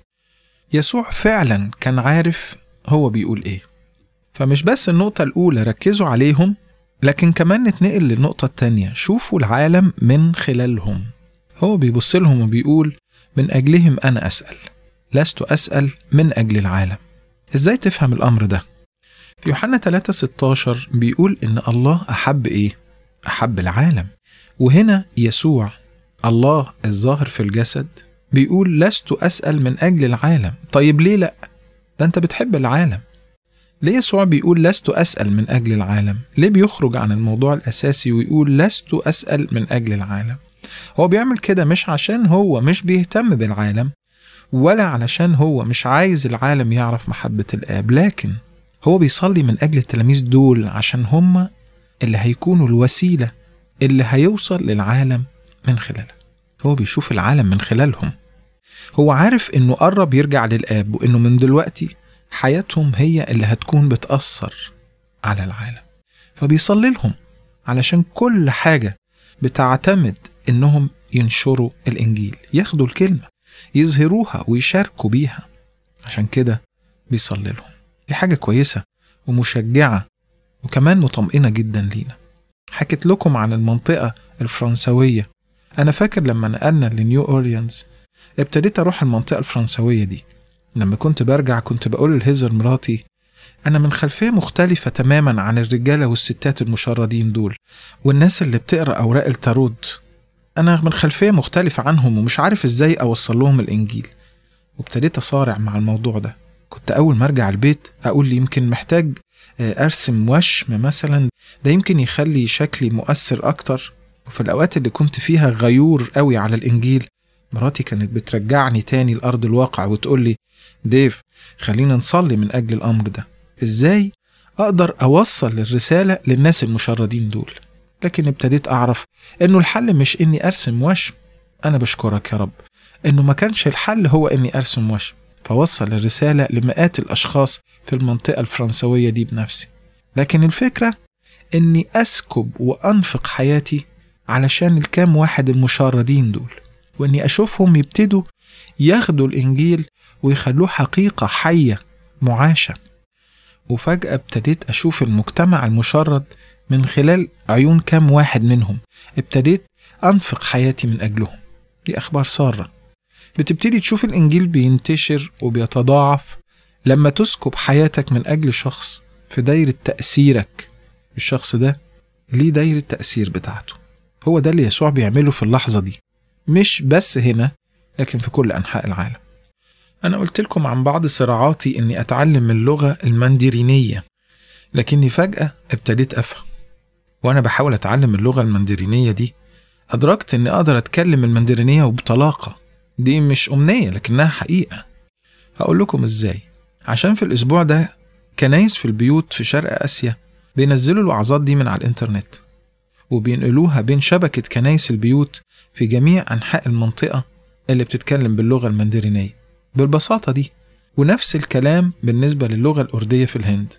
يسوع فعلا كان عارف هو بيقول إيه فمش بس النقطة الأولى ركزوا عليهم لكن كمان نتنقل للنقطة التانية شوفوا العالم من خلالهم هو بيبص لهم وبيقول من أجلهم أنا أسأل لست أسأل من أجل العالم إزاي تفهم الأمر ده؟ في يوحنا 3 16 بيقول إن الله أحب إيه؟ أحب العالم وهنا يسوع الله الظاهر في الجسد بيقول لست أسأل من أجل العالم طيب ليه لأ؟ ده أنت بتحب العالم ليه يسوع بيقول لست أسأل من أجل العالم؟ ليه بيخرج عن الموضوع الأساسي ويقول لست أسأل من أجل العالم؟ هو بيعمل كده مش عشان هو مش بيهتم بالعالم ولا علشان هو مش عايز العالم يعرف محبة الآب لكن هو بيصلي من أجل التلاميذ دول عشان هم اللي هيكونوا الوسيلة اللي هيوصل للعالم من خلالها هو بيشوف العالم من خلالهم هو عارف إنه قرب يرجع للآب وإنه من دلوقتي حياتهم هي اللي هتكون بتأثر على العالم فبيصلي لهم علشان كل حاجة بتعتمد إنهم ينشروا الإنجيل ياخدوا الكلمة يظهروها ويشاركوا بيها عشان كده بيصلي لهم دي حاجة كويسة ومشجعة وكمان مطمئنة جدا لينا حكيت لكم عن المنطقة الفرنسوية أنا فاكر لما نقلنا لنيو أوريانز ابتديت أروح المنطقة الفرنسوية دي لما كنت برجع كنت بقول لهزر مراتي أنا من خلفية مختلفة تماما عن الرجالة والستات المشردين دول والناس اللي بتقرأ أوراق التاروت أنا من خلفية مختلفة عنهم ومش عارف إزاي أوصل لهم الإنجيل وابتديت أصارع مع الموضوع ده كنت أول ما أرجع البيت أقول لي يمكن محتاج أرسم وشم مثلا ده يمكن يخلي شكلي مؤثر أكتر وفي الأوقات اللي كنت فيها غيور قوي على الإنجيل مراتي كانت بترجعني تاني لأرض الواقع وتقول لي ديف خلينا نصلي من أجل الأمر ده إزاي أقدر أوصل الرسالة للناس المشردين دول لكن ابتديت أعرف إنه الحل مش إني أرسم وشم أنا بشكرك يا رب إنه ما كانش الحل هو إني أرسم وشم فوصل الرسالة لمئات الأشخاص في المنطقة الفرنسوية دي بنفسي لكن الفكرة إني أسكب وأنفق حياتي علشان الكام واحد المشردين دول وإني أشوفهم يبتدوا ياخدوا الإنجيل ويخلوه حقيقة حية معاشة وفجأة ابتديت أشوف المجتمع المشرد من خلال عيون كام واحد منهم ابتديت أنفق حياتي من أجلهم دي أخبار سارة بتبتدي تشوف الإنجيل بينتشر وبيتضاعف لما تسكب حياتك من أجل شخص في دايرة تأثيرك الشخص ده ليه دايرة تأثير بتاعته هو ده اللي يسوع بيعمله في اللحظة دي مش بس هنا لكن في كل أنحاء العالم أنا قلت لكم عن بعض صراعاتي إني أتعلم اللغة المندرينية لكني فجأة ابتديت أفهم وأنا بحاول أتعلم اللغة المندرينية دي أدركت إني أقدر أتكلم المندرينية وبطلاقة دي مش أمنية لكنها حقيقة هقول لكم إزاي عشان في الأسبوع ده كنايس في البيوت في شرق آسيا بينزلوا الوعظات دي من على الإنترنت وبينقلوها بين شبكة كنايس البيوت في جميع أنحاء المنطقة اللي بتتكلم باللغة المندرينية بالبساطة دي ونفس الكلام بالنسبة للغة الأردية في الهند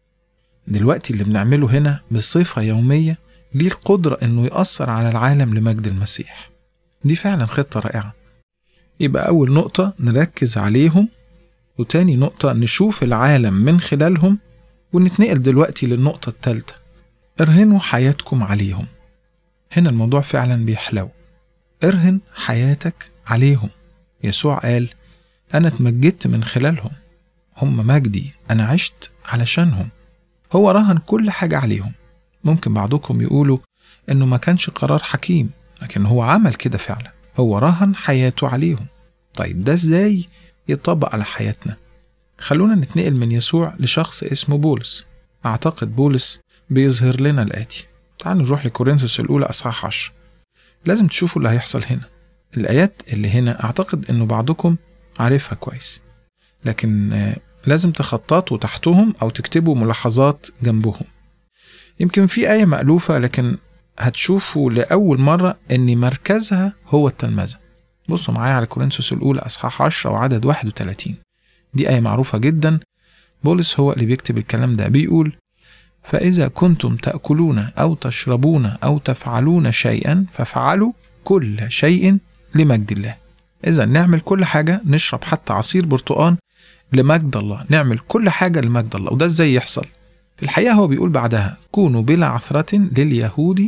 دلوقتي اللي بنعمله هنا بصفة يومية ليه القدرة إنه يأثر على العالم لمجد المسيح دي فعلا خطة رائعة يبقى أول نقطة نركز عليهم وتاني نقطة نشوف العالم من خلالهم ونتنقل دلوقتي للنقطة التالتة ارهنوا حياتكم عليهم هنا الموضوع فعلا بيحلو ارهن حياتك عليهم يسوع قال أنا اتمجدت من خلالهم هم مجدي أنا عشت علشانهم هو رهن كل حاجة عليهم ممكن بعضكم يقولوا إنه ما كانش قرار حكيم لكن هو عمل كده فعلا هو رهن حياته عليهم طيب ده ازاي يطبق على حياتنا خلونا نتنقل من يسوع لشخص اسمه بولس أعتقد بولس بيظهر لنا الآتي تعالوا نروح لكورنثوس الأولى أصحاح 10 لازم تشوفوا اللي هيحصل هنا الآيات اللي هنا أعتقد إنه بعضكم عارفها كويس لكن آه، لازم تخططوا تحتهم أو تكتبوا ملاحظات جنبهم يمكن في آية مألوفة لكن هتشوفوا لأول مرة إن مركزها هو التلمذة بصوا معايا على كورنثوس الأولى أصحاح 10 وعدد 31 دي آية معروفة جدا بولس هو اللي بيكتب الكلام ده بيقول فإذا كنتم تأكلون أو تشربون أو تفعلون شيئا فافعلوا كل شيء لمجد الله إذا نعمل كل حاجة نشرب حتى عصير برتقان لمجد الله نعمل كل حاجة لمجد الله وده إزاي يحصل في الحقيقة هو بيقول بعدها كونوا بلا عثرة لليهود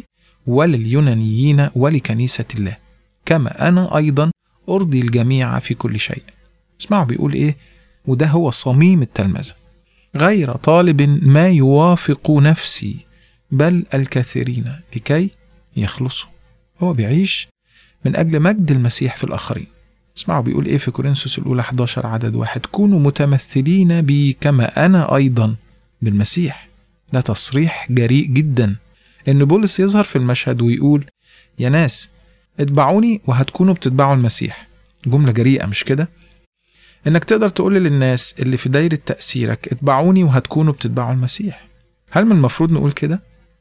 ولليونانيين ولكنيسة الله كما أنا أيضا أرضي الجميع في كل شيء اسمعوا بيقول إيه وده هو صميم التلمذة غير طالب ما يوافق نفسي بل الكثيرين لكي يخلصوا هو بيعيش من أجل مجد المسيح في الآخرين اسمعوا بيقول إيه في كورنثوس الأولى 11 عدد واحد كونوا متمثلين بي كما أنا أيضا بالمسيح ده تصريح جريء جدا إن بولس يظهر في المشهد ويقول يا ناس اتبعوني وهتكونوا بتتبعوا المسيح جملة جريئة مش كده؟ إنك تقدر تقول للناس اللي في دايرة تأثيرك اتبعوني وهتكونوا بتتبعوا المسيح هل من المفروض نقول كده؟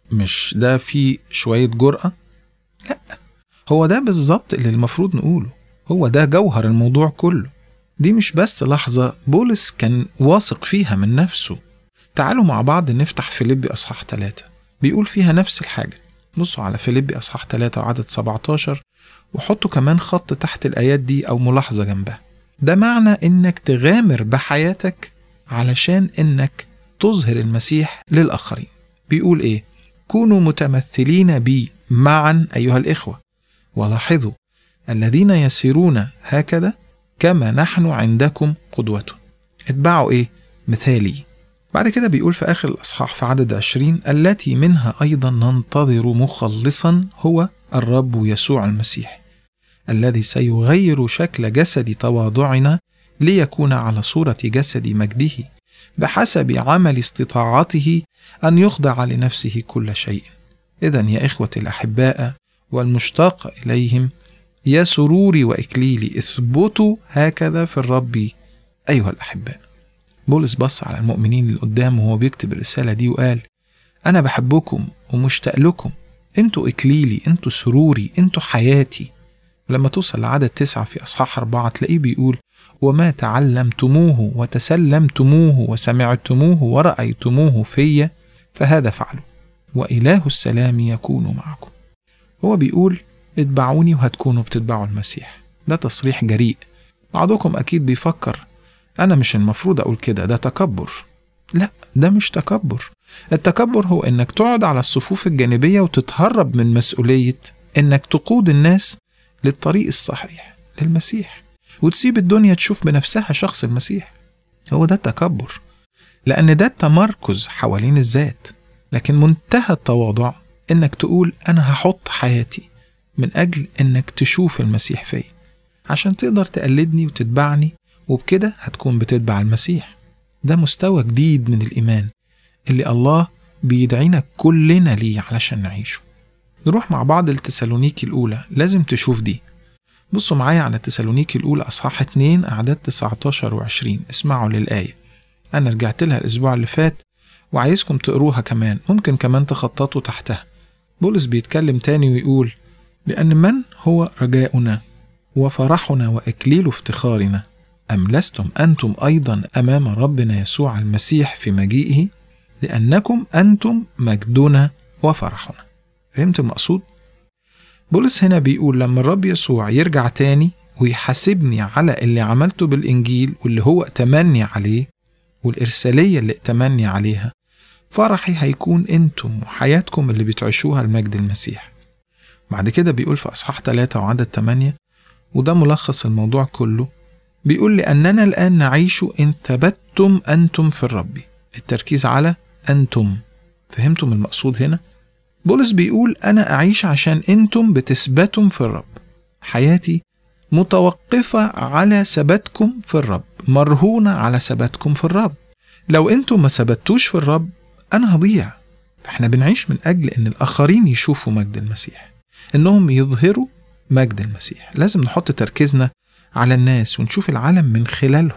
مش ده فيه شوية جرأة؟ لا هو ده بالظبط اللي المفروض نقوله هو ده جوهر الموضوع كله دي مش بس لحظة بولس كان واثق فيها من نفسه تعالوا مع بعض نفتح فيليبي أصحاح 3 بيقول فيها نفس الحاجة بصوا على فيليبي أصحاح 3 وعدد 17 وحطوا كمان خط تحت الآيات دي أو ملاحظة جنبها ده معنى إنك تغامر بحياتك علشان إنك تظهر المسيح للآخرين بيقول إيه كونوا متمثلين بي معا أيها الإخوة ولاحظوا الذين يسيرون هكذا كما نحن عندكم قدوة اتبعوا إيه مثالي بعد كده بيقول في آخر الأصحاح في عدد عشرين التي منها أيضا ننتظر مخلصا هو الرب يسوع المسيح الذي سيغير شكل جسد تواضعنا ليكون على صورة جسد مجده بحسب عمل استطاعته أن يخضع لنفسه كل شيء إذا يا إخوة الأحباء والمشتاق إليهم يا سروري وإكليلي اثبتوا هكذا في الرب أيها الأحباء بولس بص على المؤمنين اللي قدامه وهو بيكتب الرسالة دي وقال أنا بحبكم ومشتاق لكم انتوا إكليلي انتوا سروري انتوا حياتي لما توصل لعدد تسعة في أصحاح أربعة تلاقيه بيقول وما تعلمتموه وتسلمتموه وسمعتموه ورأيتموه في فهذا فعلوا وإله السلام يكون معكم هو بيقول اتبعوني وهتكونوا بتتبعوا المسيح ده تصريح جريء بعضكم أكيد بيفكر أنا مش المفروض أقول كده ده تكبر لا ده مش تكبر التكبر هو إنك تقعد على الصفوف الجانبية وتتهرب من مسؤولية إنك تقود الناس للطريق الصحيح للمسيح وتسيب الدنيا تشوف بنفسها شخص المسيح هو ده التكبر لأن ده التمركز حوالين الذات لكن منتهى التواضع إنك تقول أنا هحط حياتي من أجل إنك تشوف المسيح فيا عشان تقدر تقلدني وتتبعني وبكده هتكون بتتبع المسيح ده مستوى جديد من الإيمان اللي الله بيدعينا كلنا ليه علشان نعيشه نروح مع بعض لتسالونيكي الأولى لازم تشوف دي بصوا معايا على تسالونيكي الأولى أصحاح 2 أعداد 19 و20 اسمعوا للآية أنا رجعت لها الأسبوع اللي فات وعايزكم تقروها كمان ممكن كمان تخططوا تحتها بولس بيتكلم تاني ويقول لأن من هو رجاؤنا وفرحنا وإكليل افتخارنا أم لستم أنتم أيضا أمام ربنا يسوع المسيح في مجيئه لأنكم أنتم مجدنا وفرحنا فهمت المقصود؟ بولس هنا بيقول لما الرب يسوع يرجع تاني ويحاسبني على اللي عملته بالإنجيل واللي هو اتمني عليه والإرسالية اللي اتمني عليها فرحي هيكون انتم وحياتكم اللي بتعيشوها لمجد المسيح بعد كده بيقول في أصحاح 3 وعدد 8 وده ملخص الموضوع كله بيقول لأننا الآن نعيش إن ثبتتم أنتم في الرب التركيز على أنتم فهمتم المقصود هنا؟ بولس بيقول أنا أعيش عشان أنتم بتثبتم في الرب حياتي متوقفة على ثباتكم في الرب مرهونة على ثباتكم في الرب لو أنتم ما ثبتوش في الرب أنا هضيع فإحنا بنعيش من أجل أن الآخرين يشوفوا مجد المسيح إنهم يظهروا مجد المسيح لازم نحط تركيزنا على الناس ونشوف العالم من خلالهم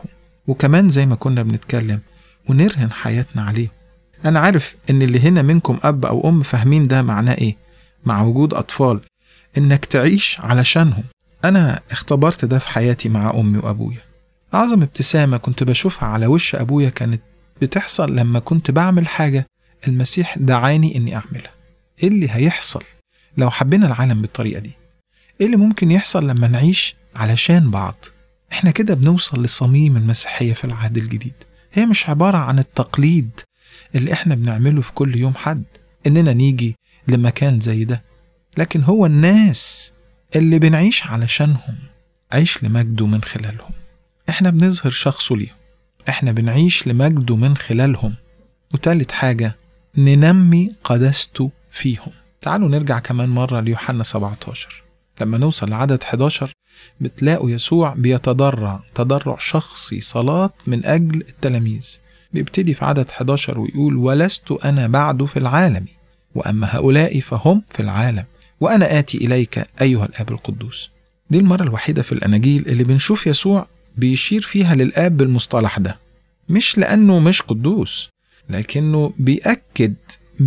وكمان زي ما كنا بنتكلم ونرهن حياتنا عليه أنا عارف إن اللي هنا منكم أب أو أم فاهمين ده معناه إيه مع وجود أطفال إنك تعيش علشانهم أنا اختبرت ده في حياتي مع أمي وأبويا أعظم ابتسامة كنت بشوفها على وش أبويا كانت بتحصل لما كنت بعمل حاجة المسيح دعاني إني أعملها إيه اللي هيحصل لو حبينا العالم بالطريقة دي إيه اللي ممكن يحصل لما نعيش علشان بعض إحنا كده بنوصل لصميم المسيحية في العهد الجديد هي مش عبارة عن التقليد اللي إحنا بنعمله في كل يوم حد إننا نيجي لمكان زي ده لكن هو الناس اللي بنعيش علشانهم عيش لمجده من خلالهم احنا بنظهر شخصه ليهم احنا بنعيش لمجده من خلالهم وتالت حاجة ننمي قداسته فيهم تعالوا نرجع كمان مرة ليوحنا 17 لما نوصل لعدد 11 بتلاقوا يسوع بيتضرع تضرع شخصي صلاة من أجل التلاميذ بيبتدي في عدد 11 ويقول ولست أنا بعد في العالم وأما هؤلاء فهم في العالم وأنا آتي إليك أيها الآب القدوس دي المرة الوحيدة في الأناجيل اللي بنشوف يسوع بيشير فيها للآب بالمصطلح ده مش لأنه مش قدوس لكنه بيأكد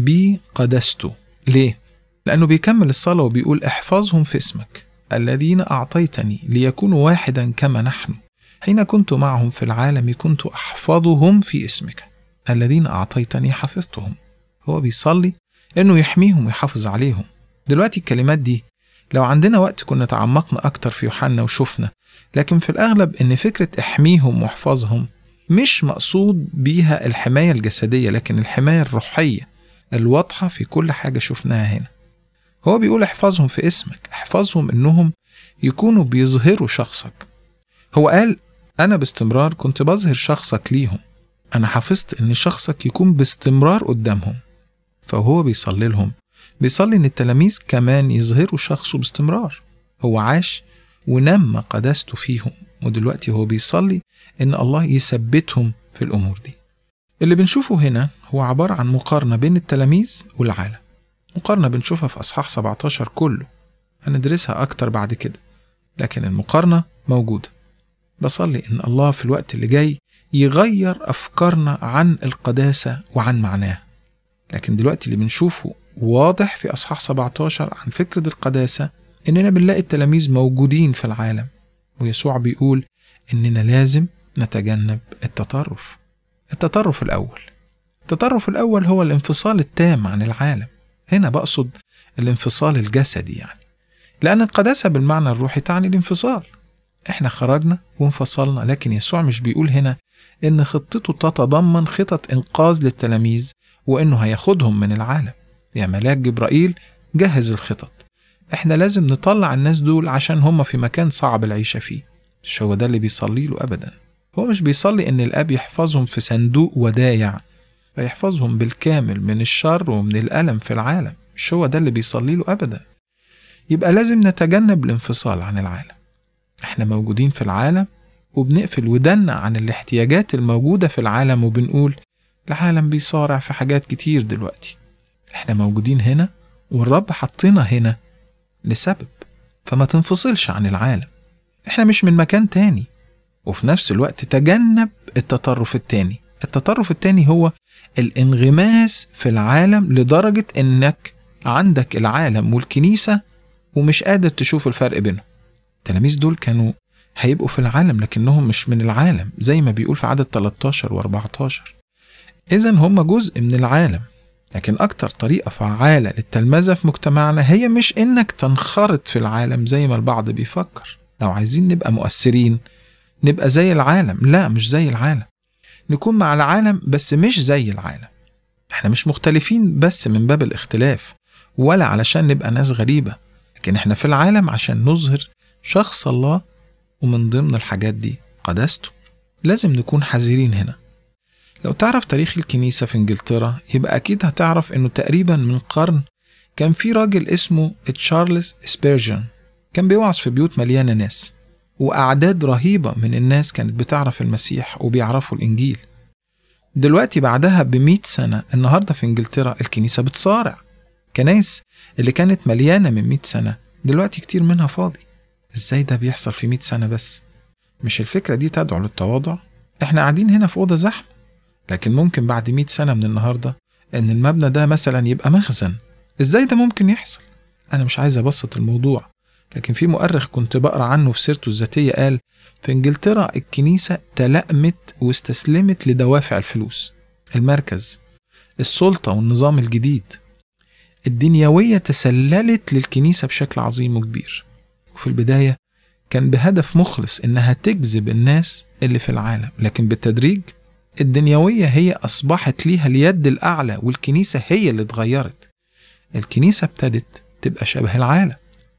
بقداسته ليه؟ لأنه بيكمل الصلاة وبيقول احفظهم في اسمك الذين أعطيتني ليكونوا واحدا كما نحن حين كنت معهم في العالم كنت أحفظهم في اسمك الذين أعطيتني حفظتهم هو بيصلي إنه يحميهم ويحافظ عليهم دلوقتي الكلمات دي لو عندنا وقت كنا تعمقنا أكتر في يوحنا وشفنا لكن في الأغلب إن فكرة احميهم واحفظهم مش مقصود بيها الحماية الجسدية لكن الحماية الروحية الواضحة في كل حاجة شفناها هنا هو بيقول احفظهم في اسمك احفظهم انهم يكونوا بيظهروا شخصك هو قال انا باستمرار كنت بظهر شخصك ليهم انا حفظت ان شخصك يكون باستمرار قدامهم فهو بيصلي لهم بيصلي ان التلاميذ كمان يظهروا شخصه باستمرار هو عاش ونمى قداسته فيهم ودلوقتي هو بيصلي ان الله يثبتهم في الامور دي اللي بنشوفه هنا هو عبارة عن مقارنة بين التلاميذ والعالم مقارنة بنشوفها في أصحاح 17 كله هندرسها أكتر بعد كده لكن المقارنة موجودة بصلي إن الله في الوقت اللي جاي يغير أفكارنا عن القداسة وعن معناها لكن دلوقتي اللي بنشوفه واضح في أصحاح 17 عن فكرة القداسة إننا بنلاقي التلاميذ موجودين في العالم ويسوع بيقول إننا لازم نتجنب التطرف التطرف الأول التطرف الأول هو الانفصال التام عن العالم هنا بقصد الانفصال الجسدي يعني لأن القداسة بالمعنى الروحي تعني الانفصال احنا خرجنا وانفصلنا لكن يسوع مش بيقول هنا ان خطته تتضمن خطط انقاذ للتلاميذ وانه هياخدهم من العالم يا ملاك جبرائيل جهز الخطط احنا لازم نطلع الناس دول عشان هم في مكان صعب العيشة فيه مش هو ده اللي بيصلي له ابدا هو مش بيصلي ان الاب يحفظهم في صندوق ودايع فيحفظهم بالكامل من الشر ومن الألم في العالم مش هو ده اللي بيصلي له أبدا يبقى لازم نتجنب الانفصال عن العالم احنا موجودين في العالم وبنقفل ودنا عن الاحتياجات الموجودة في العالم وبنقول العالم بيصارع في حاجات كتير دلوقتي احنا موجودين هنا والرب حطينا هنا لسبب فما تنفصلش عن العالم احنا مش من مكان تاني وفي نفس الوقت تجنب التطرف التاني التطرف التاني هو الانغماس في العالم لدرجة انك عندك العالم والكنيسة ومش قادر تشوف الفرق بينهم التلاميذ دول كانوا هيبقوا في العالم لكنهم مش من العالم زي ما بيقول في عدد 13 و14 إذا هم جزء من العالم لكن أكتر طريقة فعالة للتلمذة في مجتمعنا هي مش إنك تنخرط في العالم زي ما البعض بيفكر لو عايزين نبقى مؤثرين نبقى زي العالم لا مش زي العالم نكون مع العالم بس مش زي العالم احنا مش مختلفين بس من باب الاختلاف ولا علشان نبقى ناس غريبة لكن احنا في العالم عشان نظهر شخص الله ومن ضمن الحاجات دي قداسته لازم نكون حذرين هنا لو تعرف تاريخ الكنيسة في انجلترا يبقى أكيد هتعرف إنه تقريبا من قرن كان في راجل اسمه تشارلز سبيرجن كان بيوعظ في بيوت مليانة ناس وأعداد رهيبة من الناس كانت بتعرف المسيح وبيعرفوا الإنجيل دلوقتي بعدها بمئة سنة النهاردة في إنجلترا الكنيسة بتصارع كنايس اللي كانت مليانة من مئة سنة دلوقتي كتير منها فاضي إزاي ده بيحصل في مئة سنة بس مش الفكرة دي تدعو للتواضع احنا قاعدين هنا في أوضة زحمة لكن ممكن بعد مئة سنة من النهاردة إن المبنى ده مثلا يبقى مخزن إزاي ده ممكن يحصل؟ أنا مش عايز أبسط الموضوع لكن في مؤرخ كنت بقرا عنه في سيرته الذاتية قال في إنجلترا الكنيسة تلأمت واستسلمت لدوافع الفلوس المركز السلطة والنظام الجديد الدنيوية تسللت للكنيسة بشكل عظيم وكبير وفي البداية كان بهدف مخلص إنها تجذب الناس اللي في العالم لكن بالتدريج الدنيوية هي أصبحت ليها اليد الأعلى والكنيسة هي اللي اتغيرت الكنيسة ابتدت تبقى شبه العالم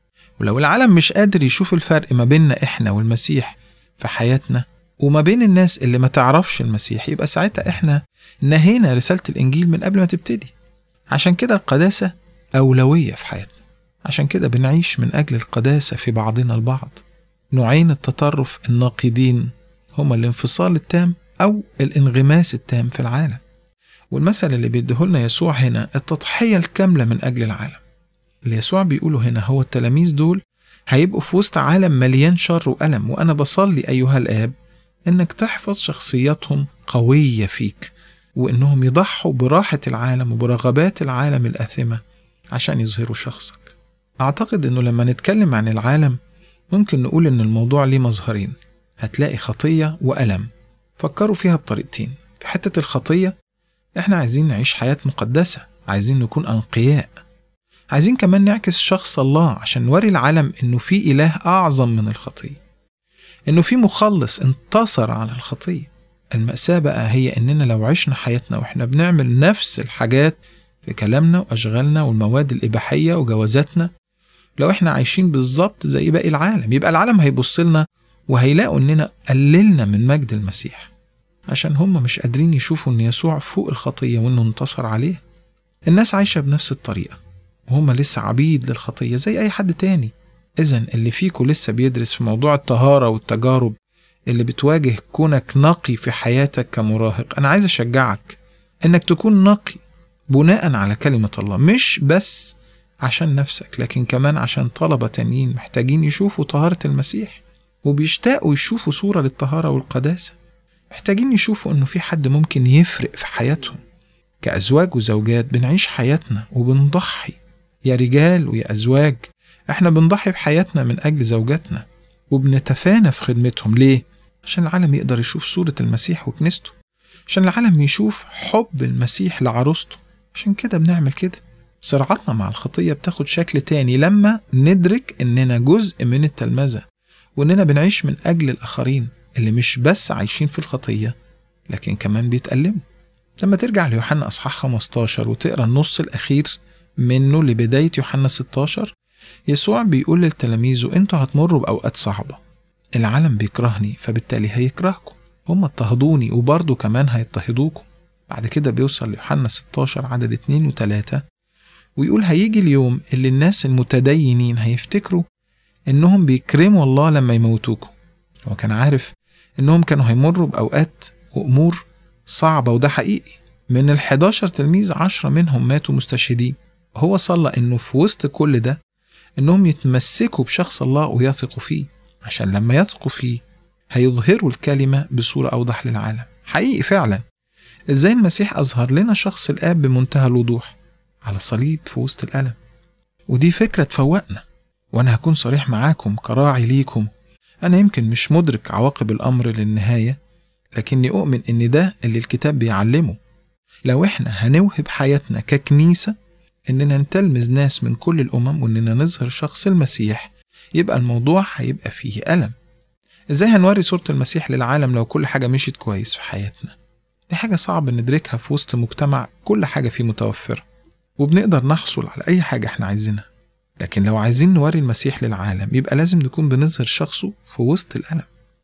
ولو العالم مش قادر يشوف الفرق ما بيننا إحنا والمسيح في حياتنا وما بين الناس اللي ما تعرفش المسيح يبقى ساعتها إحنا نهينا رسالة الإنجيل من قبل ما تبتدي عشان كده القداسة أولوية في حياتنا عشان كده بنعيش من أجل القداسة في بعضنا البعض نوعين التطرف الناقدين هما الانفصال التام أو الانغماس التام في العالم والمثل اللي بيديهولنا يسوع هنا التضحية الكاملة من أجل العالم اللي يسوع بيقوله هنا هو التلاميذ دول هيبقوا في وسط عالم مليان شر وألم وأنا بصلي أيها الآب إنك تحفظ شخصياتهم قوية فيك وإنهم يضحوا براحة العالم وبرغبات العالم الآثمة عشان يظهروا شخصك أعتقد إنه لما نتكلم عن العالم ممكن نقول إن الموضوع ليه مظهرين هتلاقي خطية وألم فكروا فيها بطريقتين في حتة الخطية إحنا عايزين نعيش حياة مقدسة عايزين نكون أنقياء عايزين كمان نعكس شخص الله عشان نوري العالم إنه في إله أعظم من الخطية إنه في مخلص انتصر على الخطية المأساة بقى هي إننا لو عشنا حياتنا وإحنا بنعمل نفس الحاجات في كلامنا وأشغالنا والمواد الإباحية وجوازاتنا لو إحنا عايشين بالظبط زي باقي العالم يبقى العالم هيبص لنا وهيلاقوا إننا قللنا من مجد المسيح عشان هم مش قادرين يشوفوا إن يسوع فوق الخطية وإنه انتصر عليه الناس عايشة بنفس الطريقة وهم لسه عبيد للخطية زي أي حد تاني إذا اللي فيكو لسه بيدرس في موضوع الطهارة والتجارب اللي بتواجه كونك نقي في حياتك كمراهق أنا عايز أشجعك إنك تكون نقي بناء على كلمة الله مش بس عشان نفسك لكن كمان عشان طلبة تانيين محتاجين يشوفوا طهارة المسيح وبيشتاقوا يشوفوا صورة للطهارة والقداسة محتاجين يشوفوا إنه في حد ممكن يفرق في حياتهم كأزواج وزوجات بنعيش حياتنا وبنضحي يا رجال ويا أزواج احنا بنضحي بحياتنا من أجل زوجاتنا وبنتفانى في خدمتهم ليه؟ عشان العالم يقدر يشوف صورة المسيح وكنيسته عشان العالم يشوف حب المسيح لعروسته عشان كده بنعمل كده صراعاتنا مع الخطية بتاخد شكل تاني لما ندرك إننا جزء من التلمذة وإننا بنعيش من أجل الآخرين اللي مش بس عايشين في الخطية لكن كمان بيتألموا لما ترجع ليوحنا أصحاح 15 وتقرأ النص الأخير منه لبداية يوحنا 16 يسوع بيقول لتلاميذه انتوا هتمروا بأوقات صعبة العالم بيكرهني فبالتالي هيكرهكم هم اضطهدوني وبرضه كمان هيضطهدوكم بعد كده بيوصل ليوحنا 16 عدد 2 و3 ويقول هيجي اليوم اللي الناس المتدينين هيفتكروا انهم بيكرموا الله لما يموتوكم هو كان عارف انهم كانوا هيمروا باوقات وامور صعبة وده حقيقي من ال 11 تلميذ 10 منهم ماتوا مستشهدين هو صلى انه في وسط كل ده انهم يتمسكوا بشخص الله ويثقوا فيه عشان لما يثقوا فيه هيظهروا الكلمة بصورة أوضح للعالم حقيقي فعلا ازاي المسيح أظهر لنا شخص الآب بمنتهى الوضوح على صليب في وسط الألم ودي فكرة تفوقنا وأنا هكون صريح معاكم كراعي ليكم أنا يمكن مش مدرك عواقب الأمر للنهاية لكني أؤمن إن ده اللي الكتاب بيعلمه لو إحنا هنوهب حياتنا ككنيسة إننا نتلمذ ناس من كل الأمم وإننا نظهر شخص المسيح يبقى الموضوع هيبقى فيه ألم إزاي هنوري صورة المسيح للعالم لو كل حاجة مشيت كويس في حياتنا دي حاجة صعب ندركها في وسط مجتمع كل حاجة فيه متوفرة وبنقدر نحصل على أي حاجة إحنا عايزينها لكن لو عايزين نوري المسيح للعالم يبقى لازم نكون بنظهر شخصه في وسط الألم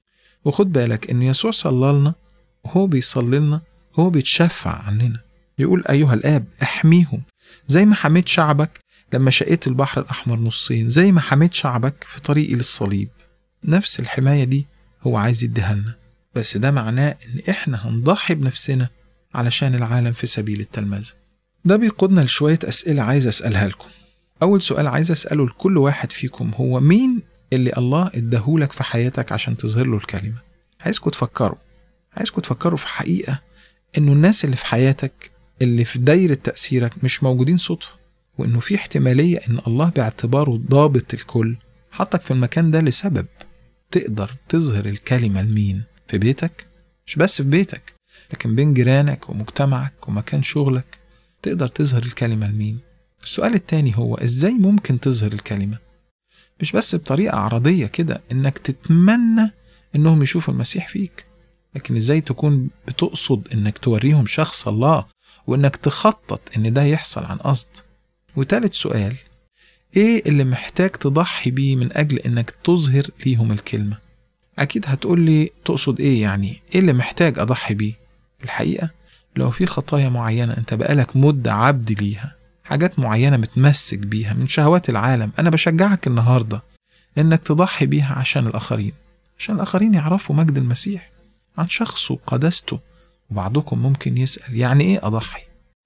وخد بالك إن يسوع صلى لنا وهو بيصلي لنا هو بيتشفع عننا يقول أيها الآب احميهم زي ما حميت شعبك لما شقيت البحر الأحمر نصين زي ما حميت شعبك في طريقي للصليب نفس الحماية دي هو عايز يديها لنا بس ده معناه إن إحنا هنضحي بنفسنا علشان العالم في سبيل التلمذة ده بيقودنا لشوية أسئلة عايز أسألها لكم أول سؤال عايز أسأله لكل واحد فيكم هو مين اللي الله اداهولك في حياتك عشان تظهر له الكلمة عايزكم تفكروا عايزكم تفكروا في حقيقة إنه الناس اللي في حياتك اللي في دايرة تأثيرك مش موجودين صدفة وإنه في احتمالية إن الله باعتباره ضابط الكل حطك في المكان ده لسبب تقدر تظهر الكلمة لمين في بيتك مش بس في بيتك لكن بين جيرانك ومجتمعك ومكان شغلك تقدر تظهر الكلمة لمين السؤال التاني هو ازاي ممكن تظهر الكلمة مش بس بطريقة عرضية كده انك تتمنى انهم يشوفوا المسيح فيك لكن ازاي تكون بتقصد انك توريهم شخص الله وانك تخطط ان ده يحصل عن قصد وتالت سؤال ايه اللي محتاج تضحي بيه من اجل انك تظهر ليهم الكلمة اكيد هتقول لي تقصد ايه يعني ايه اللي محتاج اضحي بيه الحقيقة لو في خطايا معينة انت بقالك مدة عبد ليها حاجات معينة متمسك بيها من شهوات العالم أنا بشجعك النهاردة إنك تضحي بيها عشان الآخرين عشان الآخرين يعرفوا مجد المسيح عن شخصه وقداسته وبعضكم ممكن يسأل يعني إيه أضحي؟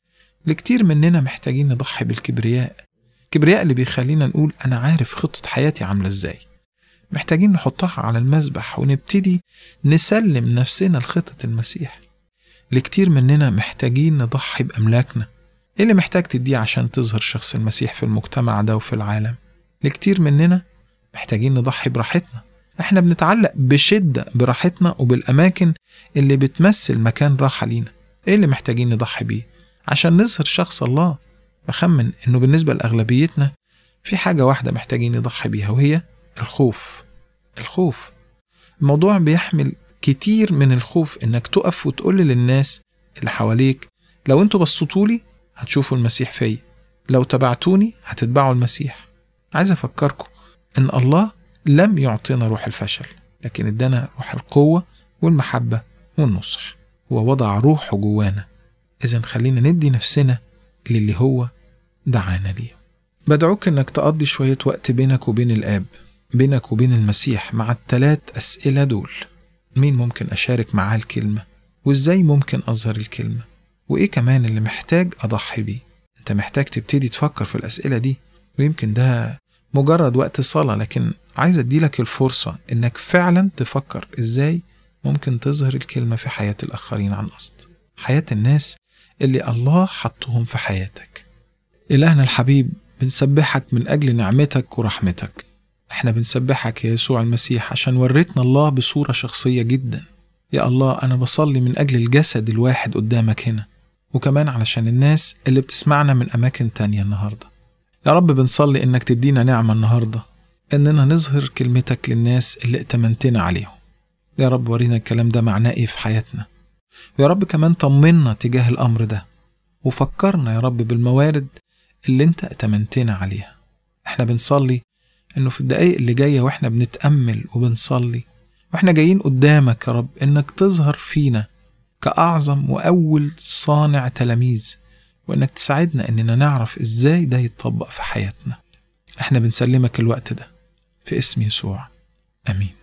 لكتير مننا محتاجين نضحي بالكبرياء الكبرياء اللي بيخلينا نقول أنا عارف خطة حياتي عاملة إزاي محتاجين نحطها على المذبح ونبتدي نسلم نفسنا لخطة المسيح لكتير مننا محتاجين نضحي بأملاكنا ايه اللي محتاج تديه عشان تظهر شخص المسيح في المجتمع ده وفي العالم لكتير مننا محتاجين نضحي براحتنا احنا بنتعلق بشدة براحتنا وبالأماكن اللي بتمثل مكان راحة لينا ايه اللي محتاجين نضحي بيه عشان نظهر شخص الله بخمن انه بالنسبة لأغلبيتنا في حاجة واحدة محتاجين نضحي بيها وهي الخوف الخوف الموضوع بيحمل كتير من الخوف انك تقف وتقول للناس اللي حواليك لو انتوا بصيتولي هتشوفوا المسيح فيا لو تبعتوني هتتبعوا المسيح عايز افكركم ان الله لم يعطينا روح الفشل لكن ادانا روح القوة والمحبة والنصح هو وضع روحه جوانا إذا خلينا ندي نفسنا للي هو دعانا ليه بدعوك إنك تقضي شوية وقت بينك وبين الآب بينك وبين المسيح مع التلات أسئلة دول مين ممكن أشارك معاه الكلمة وإزاي ممكن أظهر الكلمة وإيه كمان اللي محتاج أضحي بيه أنت محتاج تبتدي تفكر في الأسئلة دي ويمكن ده مجرد وقت صلاة لكن عايز أديلك الفرصة إنك فعلا تفكر إزاي ممكن تظهر الكلمة في حياة الآخرين عن قصد حياة الناس اللي الله حطهم في حياتك إلهنا الحبيب بنسبحك من أجل نعمتك ورحمتك احنا بنسبحك يا يسوع المسيح عشان وريتنا الله بصورة شخصية جدا يا الله أنا بصلي من أجل الجسد الواحد قدامك هنا وكمان علشان الناس اللي بتسمعنا من أماكن تانية النهاردة يا رب بنصلي إنك تدينا نعمة النهاردة إننا نظهر كلمتك للناس اللي ائتمنتنا عليهم يا رب ورينا الكلام ده معناه إيه في حياتنا ويا رب كمان طمنا تجاه الأمر ده وفكرنا يا رب بالموارد اللي انت ائتمنتنا عليها احنا بنصلي انه في الدقايق اللي جاية واحنا بنتأمل وبنصلي واحنا جايين قدامك يا رب انك تظهر فينا كأعظم وأول صانع تلاميذ وانك تساعدنا اننا نعرف ازاي ده يتطبق في حياتنا احنا بنسلمك الوقت ده في اسم يسوع امين